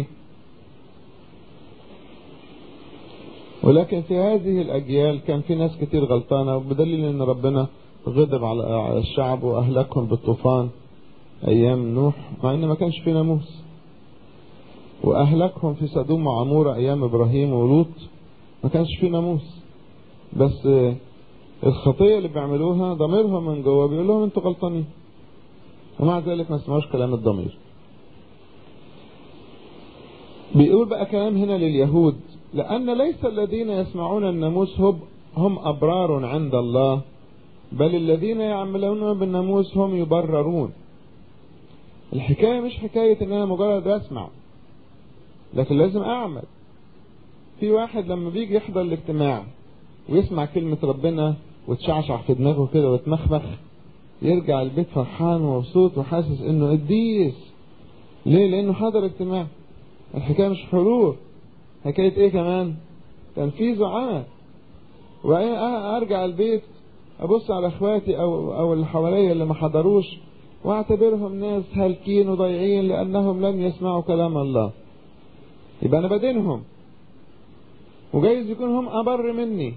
ولكن في هذه الاجيال كان في ناس كتير غلطانه بدليل ان ربنا غضب على الشعب واهلكهم بالطوفان ايام نوح مع ان ما كانش في ناموس واهلكهم في سدوم وعموره ايام ابراهيم ولوط ما كانش في ناموس بس الخطيه اللي بيعملوها ضميرهم من جوه بيقول لهم انتوا غلطانين ومع ذلك ما سمعوش كلام الضمير بيقول بقى كلام هنا لليهود لأن ليس الذين يسمعون الناموس هم, هم أبرار عند الله بل الذين يعملون بالناموس هم يبررون الحكاية مش حكاية ان انا مجرد اسمع لكن لازم اعمل في واحد لما بيجي يحضر الاجتماع ويسمع كلمة ربنا وتشعشع في دماغه كده وتمخمخ يرجع البيت فرحان ومبسوط وحاسس انه قديس ليه لانه حضر اجتماع الحكاية مش حضور حكاية ايه كمان تنفيذ وعمل وبعدين ارجع البيت ابص على اخواتي او او اللي حواليا اللي ما حضروش واعتبرهم ناس هالكين وضايعين لانهم لم يسمعوا كلام الله يبقى انا بدينهم وجايز يكون هم ابر مني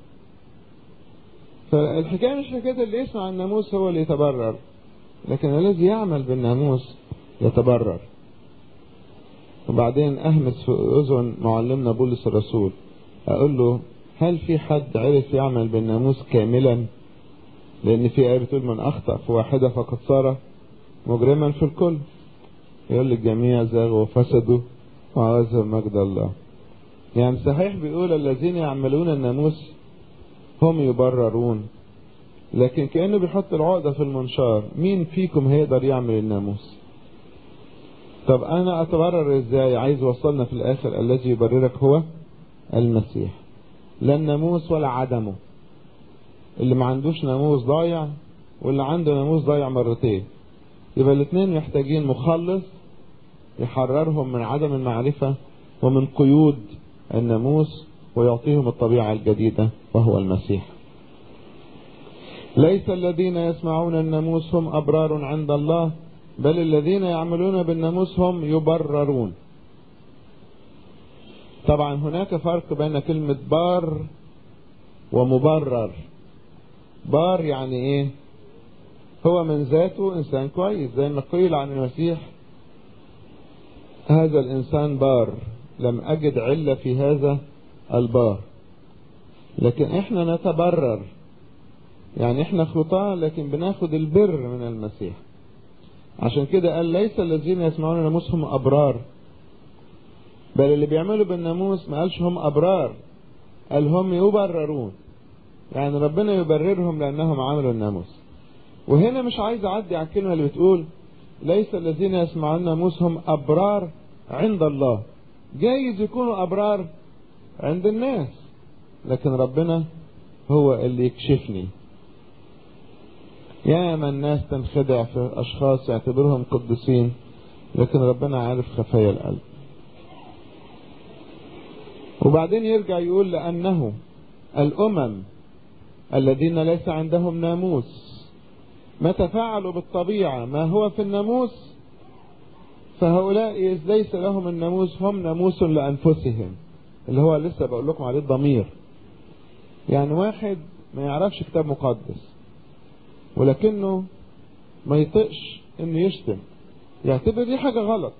فالحكايه مش حكايه اللي يسمع الناموس هو اللي يتبرر لكن الذي يعمل بالناموس يتبرر وبعدين اهمس في اذن معلمنا بولس الرسول اقول له هل في حد عرف يعمل بالناموس كاملا لان في ايه بتقول من اخطا في واحده فقد صار مجرما في الكل يقول الجميع زاغوا وفسدوا وعوزوا مجد الله يعني صحيح بيقول الذين يعملون الناموس هم يبررون لكن كأنه بيحط العقدة في المنشار مين فيكم هيقدر يعمل الناموس طب انا اتبرر ازاي عايز وصلنا في الاخر الذي يبررك هو المسيح لا الناموس ولا عدمه اللي ما عندوش ناموس ضايع واللي عنده ناموس ضايع مرتين يبقى الاثنين محتاجين مخلص يحررهم من عدم المعرفة ومن قيود الناموس ويعطيهم الطبيعة الجديدة وهو المسيح ليس الذين يسمعون الناموس هم أبرار عند الله بل الذين يعملون بالناموس هم يبررون طبعا هناك فرق بين كلمة بار ومبرر بار يعني ايه هو من ذاته انسان كويس زي ما قيل عن المسيح هذا الانسان بار لم اجد علة في هذا البار لكن احنا نتبرر يعني احنا خطاة لكن بناخد البر من المسيح عشان كده قال ليس الذين يسمعون الناموس هم ابرار بل اللي بيعملوا بالناموس ما قالش هم ابرار قال هم يبررون يعني ربنا يبررهم لانهم عملوا الناموس وهنا مش عايز اعدي على الكلمه اللي بتقول ليس الذين يسمعون الناموس هم ابرار عند الله جايز يكونوا ابرار عند الناس لكن ربنا هو اللي يكشفني يا ما الناس تنخدع في اشخاص يعتبرهم قديسين لكن ربنا عارف خفايا القلب وبعدين يرجع يقول لأنه الأمم الذين ليس عندهم ناموس متى فعلوا بالطبيعة ما هو في الناموس فهؤلاء إذ ليس لهم الناموس هم ناموس لأنفسهم اللي هو لسه بقول لكم عليه الضمير يعني واحد ما يعرفش كتاب مقدس ولكنه ما يطقش انه يشتم يعتبر دي حاجة غلط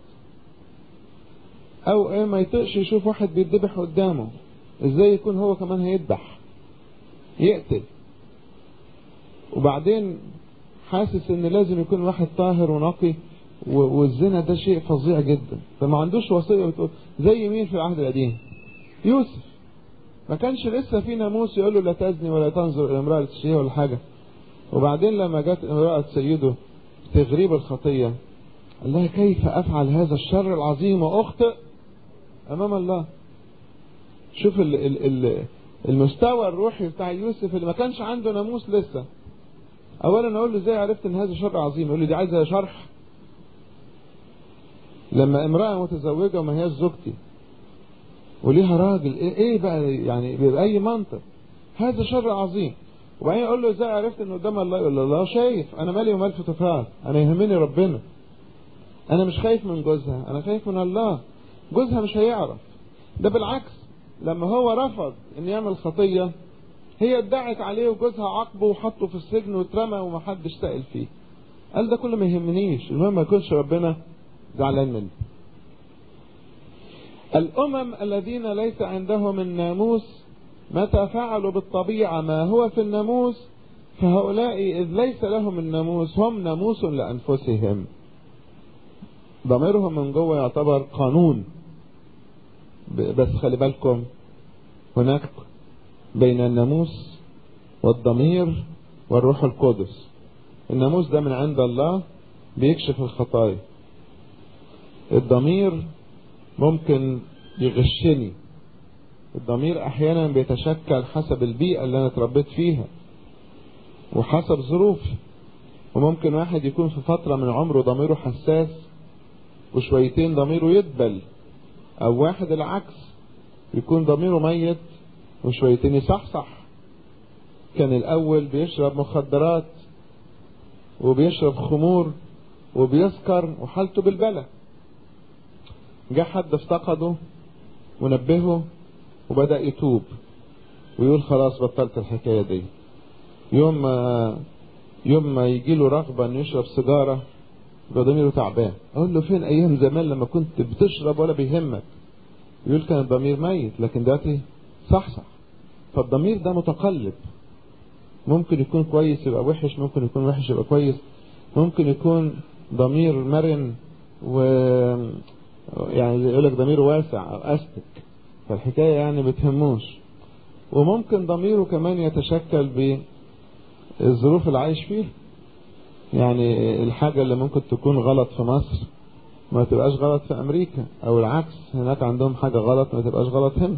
او ايه ما يطقش يشوف واحد بيتذبح قدامه ازاي يكون هو كمان هيذبح يقتل وبعدين حاسس ان لازم يكون واحد طاهر ونقي والزنا ده شيء فظيع جدا فما عندوش وصيه بتقول زي مين في العهد القديم يوسف ما كانش لسه في ناموس يقول له لا تزني ولا تنظر الى امراه تشتهي ولا حاجه وبعدين لما جت امراه سيده تغريب الخطيه قال لها كيف افعل هذا الشر العظيم واخطئ امام الله شوف ال ال ال المستوى الروحي بتاع يوسف اللي ما كانش عنده ناموس لسه اولا اقول له ازاي عرفت ان هذا شر عظيم يقول لي دي عايزه شرح لما امراه متزوجه وما هياش زوجتي وليها راجل ايه, إيه بقى يعني باي منطق هذا شر عظيم وبعدين اقول له ازاي عرفت ان قدام الله يقول له الله شايف انا مالي ومال فتوفات انا يهمني ربنا انا مش خايف من جوزها انا خايف من الله جوزها مش هيعرف ده بالعكس لما هو رفض ان يعمل خطيه هي ادعت عليه وجوزها عاقبه وحطه في السجن واترمى ومحدش سائل فيه قال ده كله ما يهمنيش المهم ما يكونش ربنا زعلان مني الأمم الذين ليس عندهم الناموس متى فعلوا بالطبيعة ما هو في الناموس فهؤلاء إذ ليس لهم الناموس هم ناموس لأنفسهم ضميرهم من جوه يعتبر قانون بس خلي بالكم هناك بين الناموس والضمير والروح القدس الناموس ده من عند الله بيكشف الخطايا الضمير ممكن يغشني الضمير احيانا بيتشكل حسب البيئة اللي انا اتربيت فيها وحسب ظروفي وممكن واحد يكون في فترة من عمره ضميره حساس وشويتين ضميره يدبل او واحد العكس يكون ضميره ميت وشويتين يصحصح كان الاول بيشرب مخدرات وبيشرب خمور وبيسكر وحالته بالبلد جه حد افتقده ونبهه وبدأ يتوب ويقول خلاص بطلت الحكاية دي يوم ما يوم ما يجي له رغبة انه يشرب سيجارة يبقى ضميره تعبان اقول له فين ايام زمان لما كنت بتشرب ولا بيهمك يقول كان الضمير ميت لكن دلوقتي صحصح فالضمير ده متقلب ممكن يكون كويس يبقى وحش ممكن يكون وحش يبقى كويس ممكن يكون ضمير مرن و يعني يقول لك ضميره واسع او استك فالحكايه يعني بتهموش وممكن ضميره كمان يتشكل بالظروف اللي عايش فيها يعني الحاجة اللي ممكن تكون غلط في مصر ما تبقاش غلط في أمريكا أو العكس هناك عندهم حاجة غلط ما تبقاش غلط هنا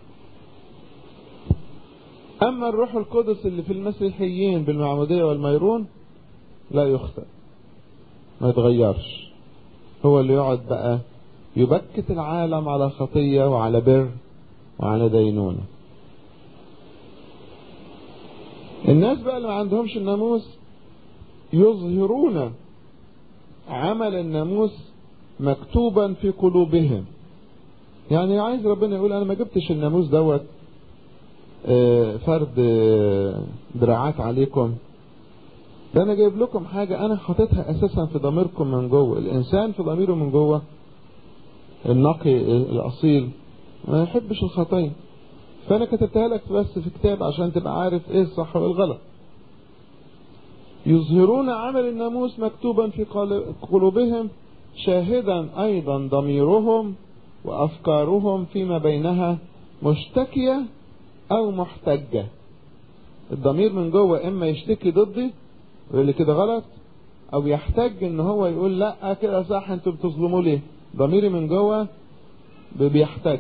أما الروح القدس اللي في المسيحيين بالمعمودية والميرون لا يخطئ ما يتغيرش هو اللي يقعد بقى يبكت العالم على خطية وعلى بر وعلى دينونة الناس بقى اللي ما عندهمش الناموس يظهرون عمل الناموس مكتوبا في قلوبهم يعني عايز ربنا يقول انا ما جبتش الناموس دوت فرد دراعات عليكم ده انا جايب لكم حاجة انا حاططها اساسا في ضميركم من جوه الانسان في ضميره من جوه النقي الاصيل ما يحبش الخطايا فانا كتبتها لك بس في كتاب عشان تبقى عارف ايه الصح وايه الغلط يظهرون عمل الناموس مكتوبا في قلوبهم شاهدا ايضا ضميرهم وافكارهم فيما بينها مشتكيه او محتجه الضمير من جوه اما يشتكي ضدي ويقول لي كده غلط او يحتج ان هو يقول لا كده صح انتوا بتظلموا ليه ضميري من جوه بيحتج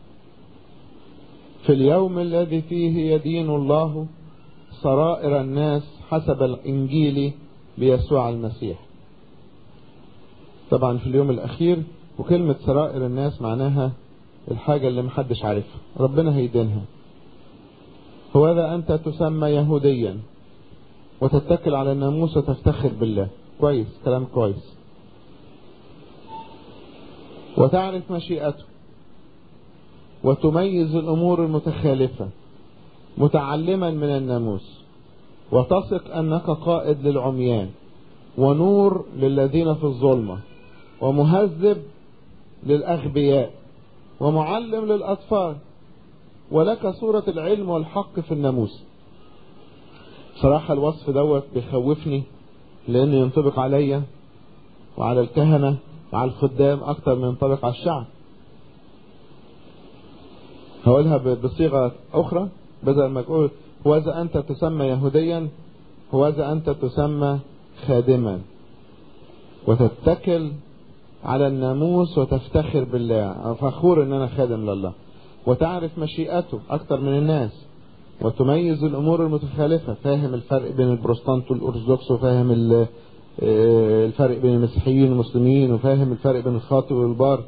في اليوم الذي فيه يدين الله سرائر الناس حسب الانجيل بيسوع المسيح طبعا في اليوم الاخير وكلمة سرائر الناس معناها الحاجة اللي محدش عارفها ربنا هيدينها هوذا أنت تسمى يهوديا وتتكل على الناموس وتفتخر بالله كويس كلام كويس وتعرف مشيئته وتميز الأمور المتخالفة متعلما من الناموس وتثق أنك قائد للعميان ونور للذين في الظلمة ومهذب للأغبياء ومعلم للأطفال ولك صورة العلم والحق في الناموس صراحة الوصف دوت بيخوفني لأنه ينطبق عليا وعلى الكهنة وعلى الخدام أكتر من ينطبق على الشعب هقولها بصيغة أخرى بدل ما تقول هوذا أنت تسمى يهوديا هوذا أنت تسمى خادما وتتكل على الناموس وتفتخر بالله فخور ان انا خادم لله وتعرف مشيئته اكتر من الناس وتميز الامور المتخالفة فاهم الفرق بين البروستانت والارثوذكس وفاهم الفرق بين المسيحيين والمسلمين وفاهم الفرق بين الخاطئ والبار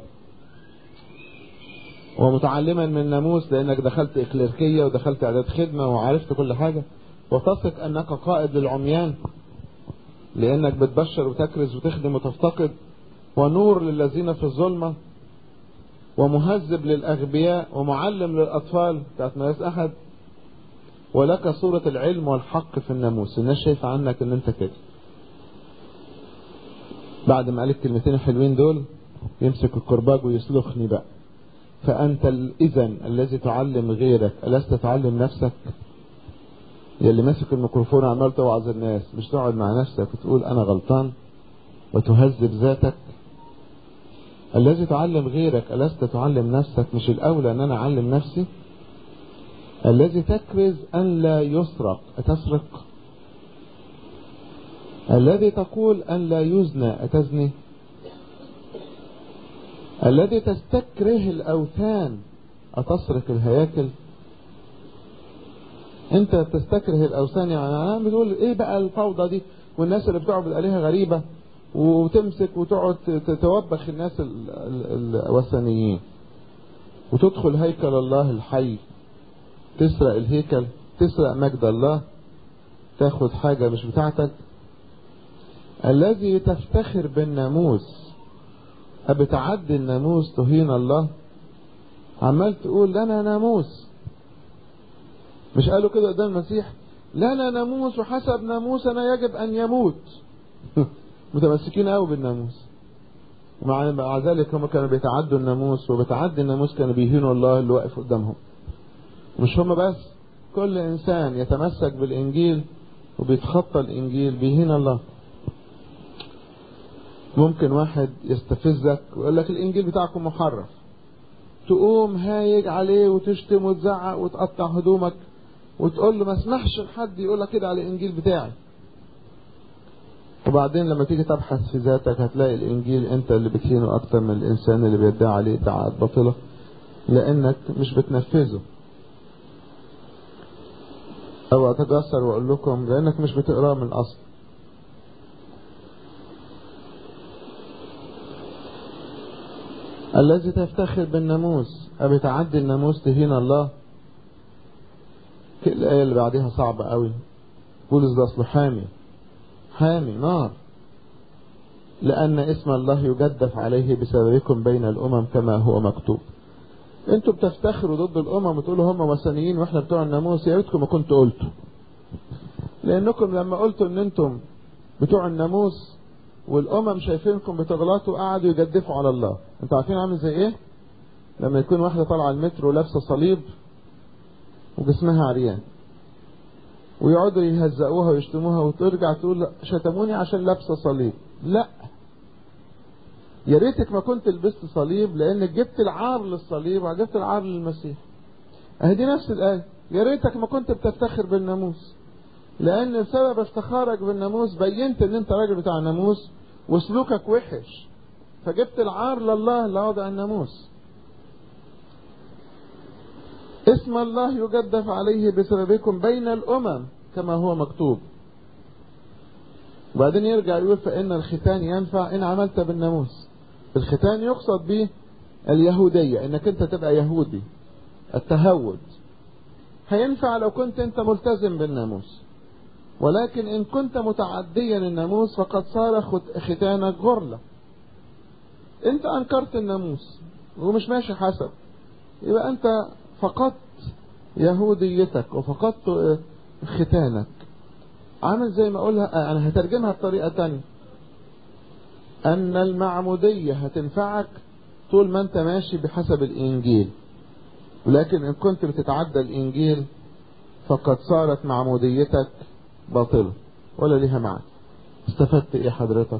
ومتعلما من الناموس لانك دخلت اكليركية ودخلت اعداد خدمة وعرفت كل حاجة وتثق انك قائد للعميان لانك بتبشر وتكرز وتخدم وتفتقد ونور للذين في الظلمة ومهذب للأغبياء ومعلم للأطفال بتاعت مدارس أحد ولك صورة العلم والحق في الناموس الناس شايفة عنك ان انت كده بعد ما قال الكلمتين الحلوين دول يمسك الكرباج ويسلخني بقى فأنت إذا الذي تعلم غيرك ألست تعلم نفسك يلي ماسك الميكروفون عمال توعظ الناس مش تقعد مع نفسك وتقول أنا غلطان وتهذب ذاتك الذي تعلم غيرك ألست تعلم نفسك مش الأولى أن أنا أعلم نفسي الذي تكرز أن لا يسرق أتسرق الذي تقول أن لا يزنى أتزني الذي تستكره الأوثان أتسرق الهياكل انت تستكره الاوثان يعني انا بتقول ايه بقى الفوضى دي والناس اللي بتعبد الهه غريبه وتمسك وتقعد توبخ الناس الوثنيين وتدخل هيكل الله الحي تسرق الهيكل تسرق مجد الله تاخد حاجة مش بتاعتك الذي تفتخر بالناموس أبتعدي الناموس تهين الله عمال تقول لنا ناموس مش قالوا كده قدام المسيح لنا ناموس وحسب ناموسنا يجب أن يموت متمسكين قوي بالناموس ومع ذلك هم كانوا بيتعدوا الناموس وبتعدي الناموس كانوا بيهينوا الله اللي واقف قدامهم مش هم بس كل انسان يتمسك بالانجيل وبيتخطى الانجيل بيهين الله ممكن واحد يستفزك ويقول لك الانجيل بتاعكم محرف تقوم هايج عليه وتشتم وتزعق وتقطع هدومك وتقول له ما اسمحش لحد يقول لك كده على الانجيل بتاعي وبعدين لما تيجي تبحث في ذاتك هتلاقي الانجيل انت اللي بتهينه اكتر من الانسان اللي بيدعي عليه ادعاءات باطله لانك مش بتنفذه او اتجسر واقول لكم لانك مش بتقراه من الاصل الذي تفتخر بالناموس أبتعدي الناموس تهين الله الآية اللي بعدها صعبة قوي بولس ده أصله حامي حامي نار لأن اسم الله يجدف عليه بسببكم بين الأمم كما هو مكتوب انتوا بتفتخروا ضد الأمم وتقولوا هم وثنيين واحنا بتوع الناموس يا ريتكم ما كنتوا قلتوا لأنكم لما قلتوا ان انتم بتوع الناموس والأمم شايفينكم بتغلطوا قعدوا يجدفوا على الله انتوا عارفين عامل زي ايه لما يكون واحدة طالعة المترو لابسة صليب وجسمها عريان ويقعدوا يهزقوها ويشتموها وترجع تقول شتموني عشان لابسه صليب لا يا ريتك ما كنت لبست صليب لانك جبت العار للصليب وجبت العار للمسيح اهي دي نفس الايه يا ريتك ما كنت بتفتخر بالناموس لان بسبب افتخارك بالناموس بينت ان انت راجل بتاع الناموس وسلوكك وحش فجبت العار لله اللي وضع الناموس اسم الله يجدف عليه بسببكم بين الأمم كما هو مكتوب وبعدين يرجع يقول فإن الختان ينفع إن عملت بالناموس الختان يقصد به اليهودية انك انت تبقى يهودي التهود هينفع لو كنت انت ملتزم بالناموس ولكن ان كنت متعديا الناموس فقد صار ختانك غرلة انت انكرت الناموس ومش ماشي حسب يبقى انت فقدت يهوديتك وفقدت ختانك عامل زي ما اقولها انا هترجمها بطريقة تانية ان المعمودية هتنفعك طول ما انت ماشي بحسب الانجيل ولكن ان كنت بتتعدى الانجيل فقد صارت معموديتك باطلة ولا ليها معنى استفدت ايه حضرتك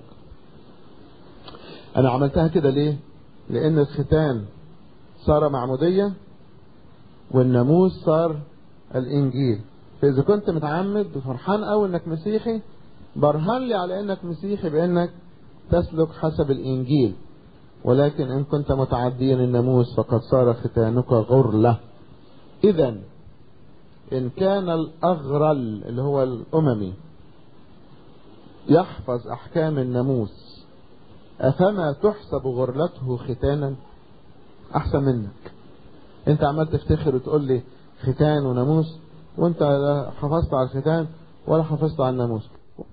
انا عملتها كده ليه لان الختان صار معمودية والناموس صار الانجيل فاذا كنت متعمد وفرحان قوي انك مسيحي برهن لي على انك مسيحي بانك تسلك حسب الانجيل ولكن ان كنت متعديا الناموس فقد صار ختانك غرلة اذا ان كان الاغرل اللي هو الاممي يحفظ احكام الناموس افما تحسب غرلته ختانا احسن منك انت عمال تفتخر وتقول لي ختان وناموس وانت لا حفظت على الختان ولا حفظت على الناموس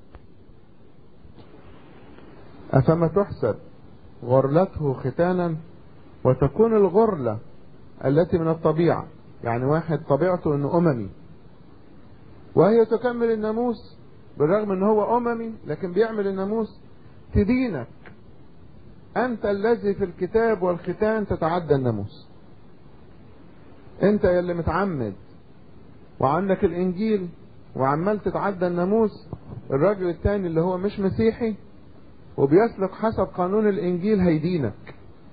افما تحسب غرلته ختانا وتكون الغرلة التي من الطبيعة يعني واحد طبيعته انه اممي وهي تكمل الناموس بالرغم ان هو اممي لكن بيعمل الناموس تدينك انت الذي في الكتاب والختان تتعدى الناموس انت يلي متعمد وعندك الانجيل وعمال تتعدى الناموس الراجل التاني اللي هو مش مسيحي وبيسلك حسب قانون الانجيل هيدينك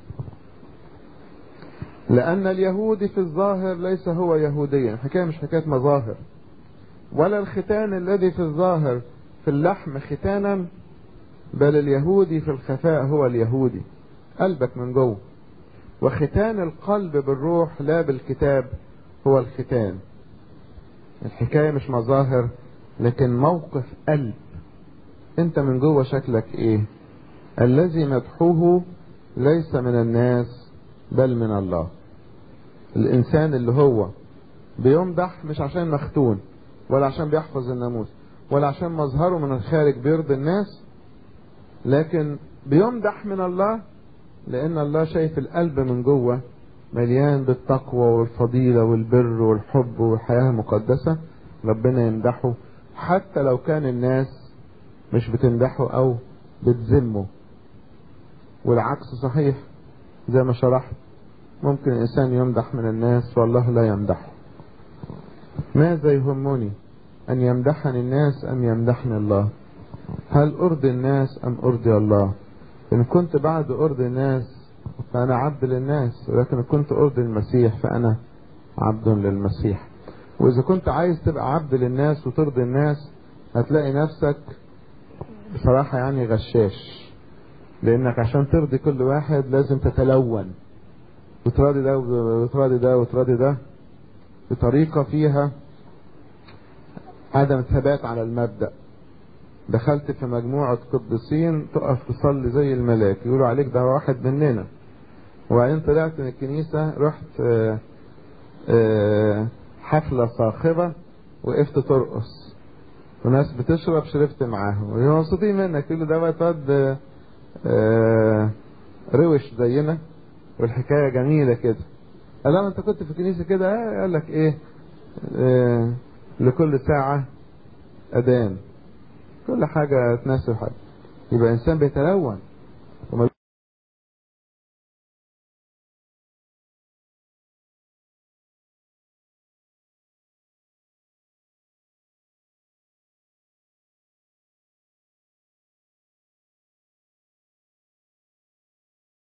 لان اليهودي في الظاهر ليس هو يهوديا حكاية مش حكاية مظاهر ولا الختان الذي في الظاهر في اللحم ختانا بل اليهودي في الخفاء هو اليهودي قلبك من جوه وختان القلب بالروح لا بالكتاب هو الختان الحكاية مش مظاهر لكن موقف قلب انت من جوه شكلك ايه الذي مدحوه ليس من الناس بل من الله الانسان اللي هو بيمدح مش عشان مختون ولا عشان بيحفظ الناموس ولا عشان مظهره من الخارج بيرضي الناس لكن بيمدح من الله لان الله شايف القلب من جوه مليان بالتقوى والفضيلة والبر والحب والحياة المقدسة ربنا يمدحه حتى لو كان الناس مش بتمدحه او بتذمه والعكس صحيح زي ما شرحت ممكن الانسان يمدح من الناس والله لا يمدحه ماذا يهمني ان يمدحني الناس ام يمدحني الله هل ارضي الناس ام ارضي الله ان كنت بعد ارضي الناس فانا عبد للناس ولكن ان كنت ارضي المسيح فانا عبد للمسيح واذا كنت عايز تبقى عبد للناس وترضي الناس هتلاقي نفسك بصراحة يعني غشاش لانك عشان ترضي كل واحد لازم تتلون وتراضي ده وتراضي ده وتراضي ده بطريقة فيها عدم ثبات على المبدأ دخلت في مجموعة قديسين تقف تصلي زي الملاك يقولوا عليك ده واحد مننا وبعدين طلعت من الكنيسة رحت آآ آآ حفلة صاخبة وقفت ترقص وناس بتشرب شربت معاهم ومبسوطين منك يقولوا ده واد روش زينا والحكاية جميلة كده قال لما انت كنت في الكنيسة كده قال لك ايه اه لكل ساعة اذان كل حاجة تناسب حاجة يبقى انسان بيتلون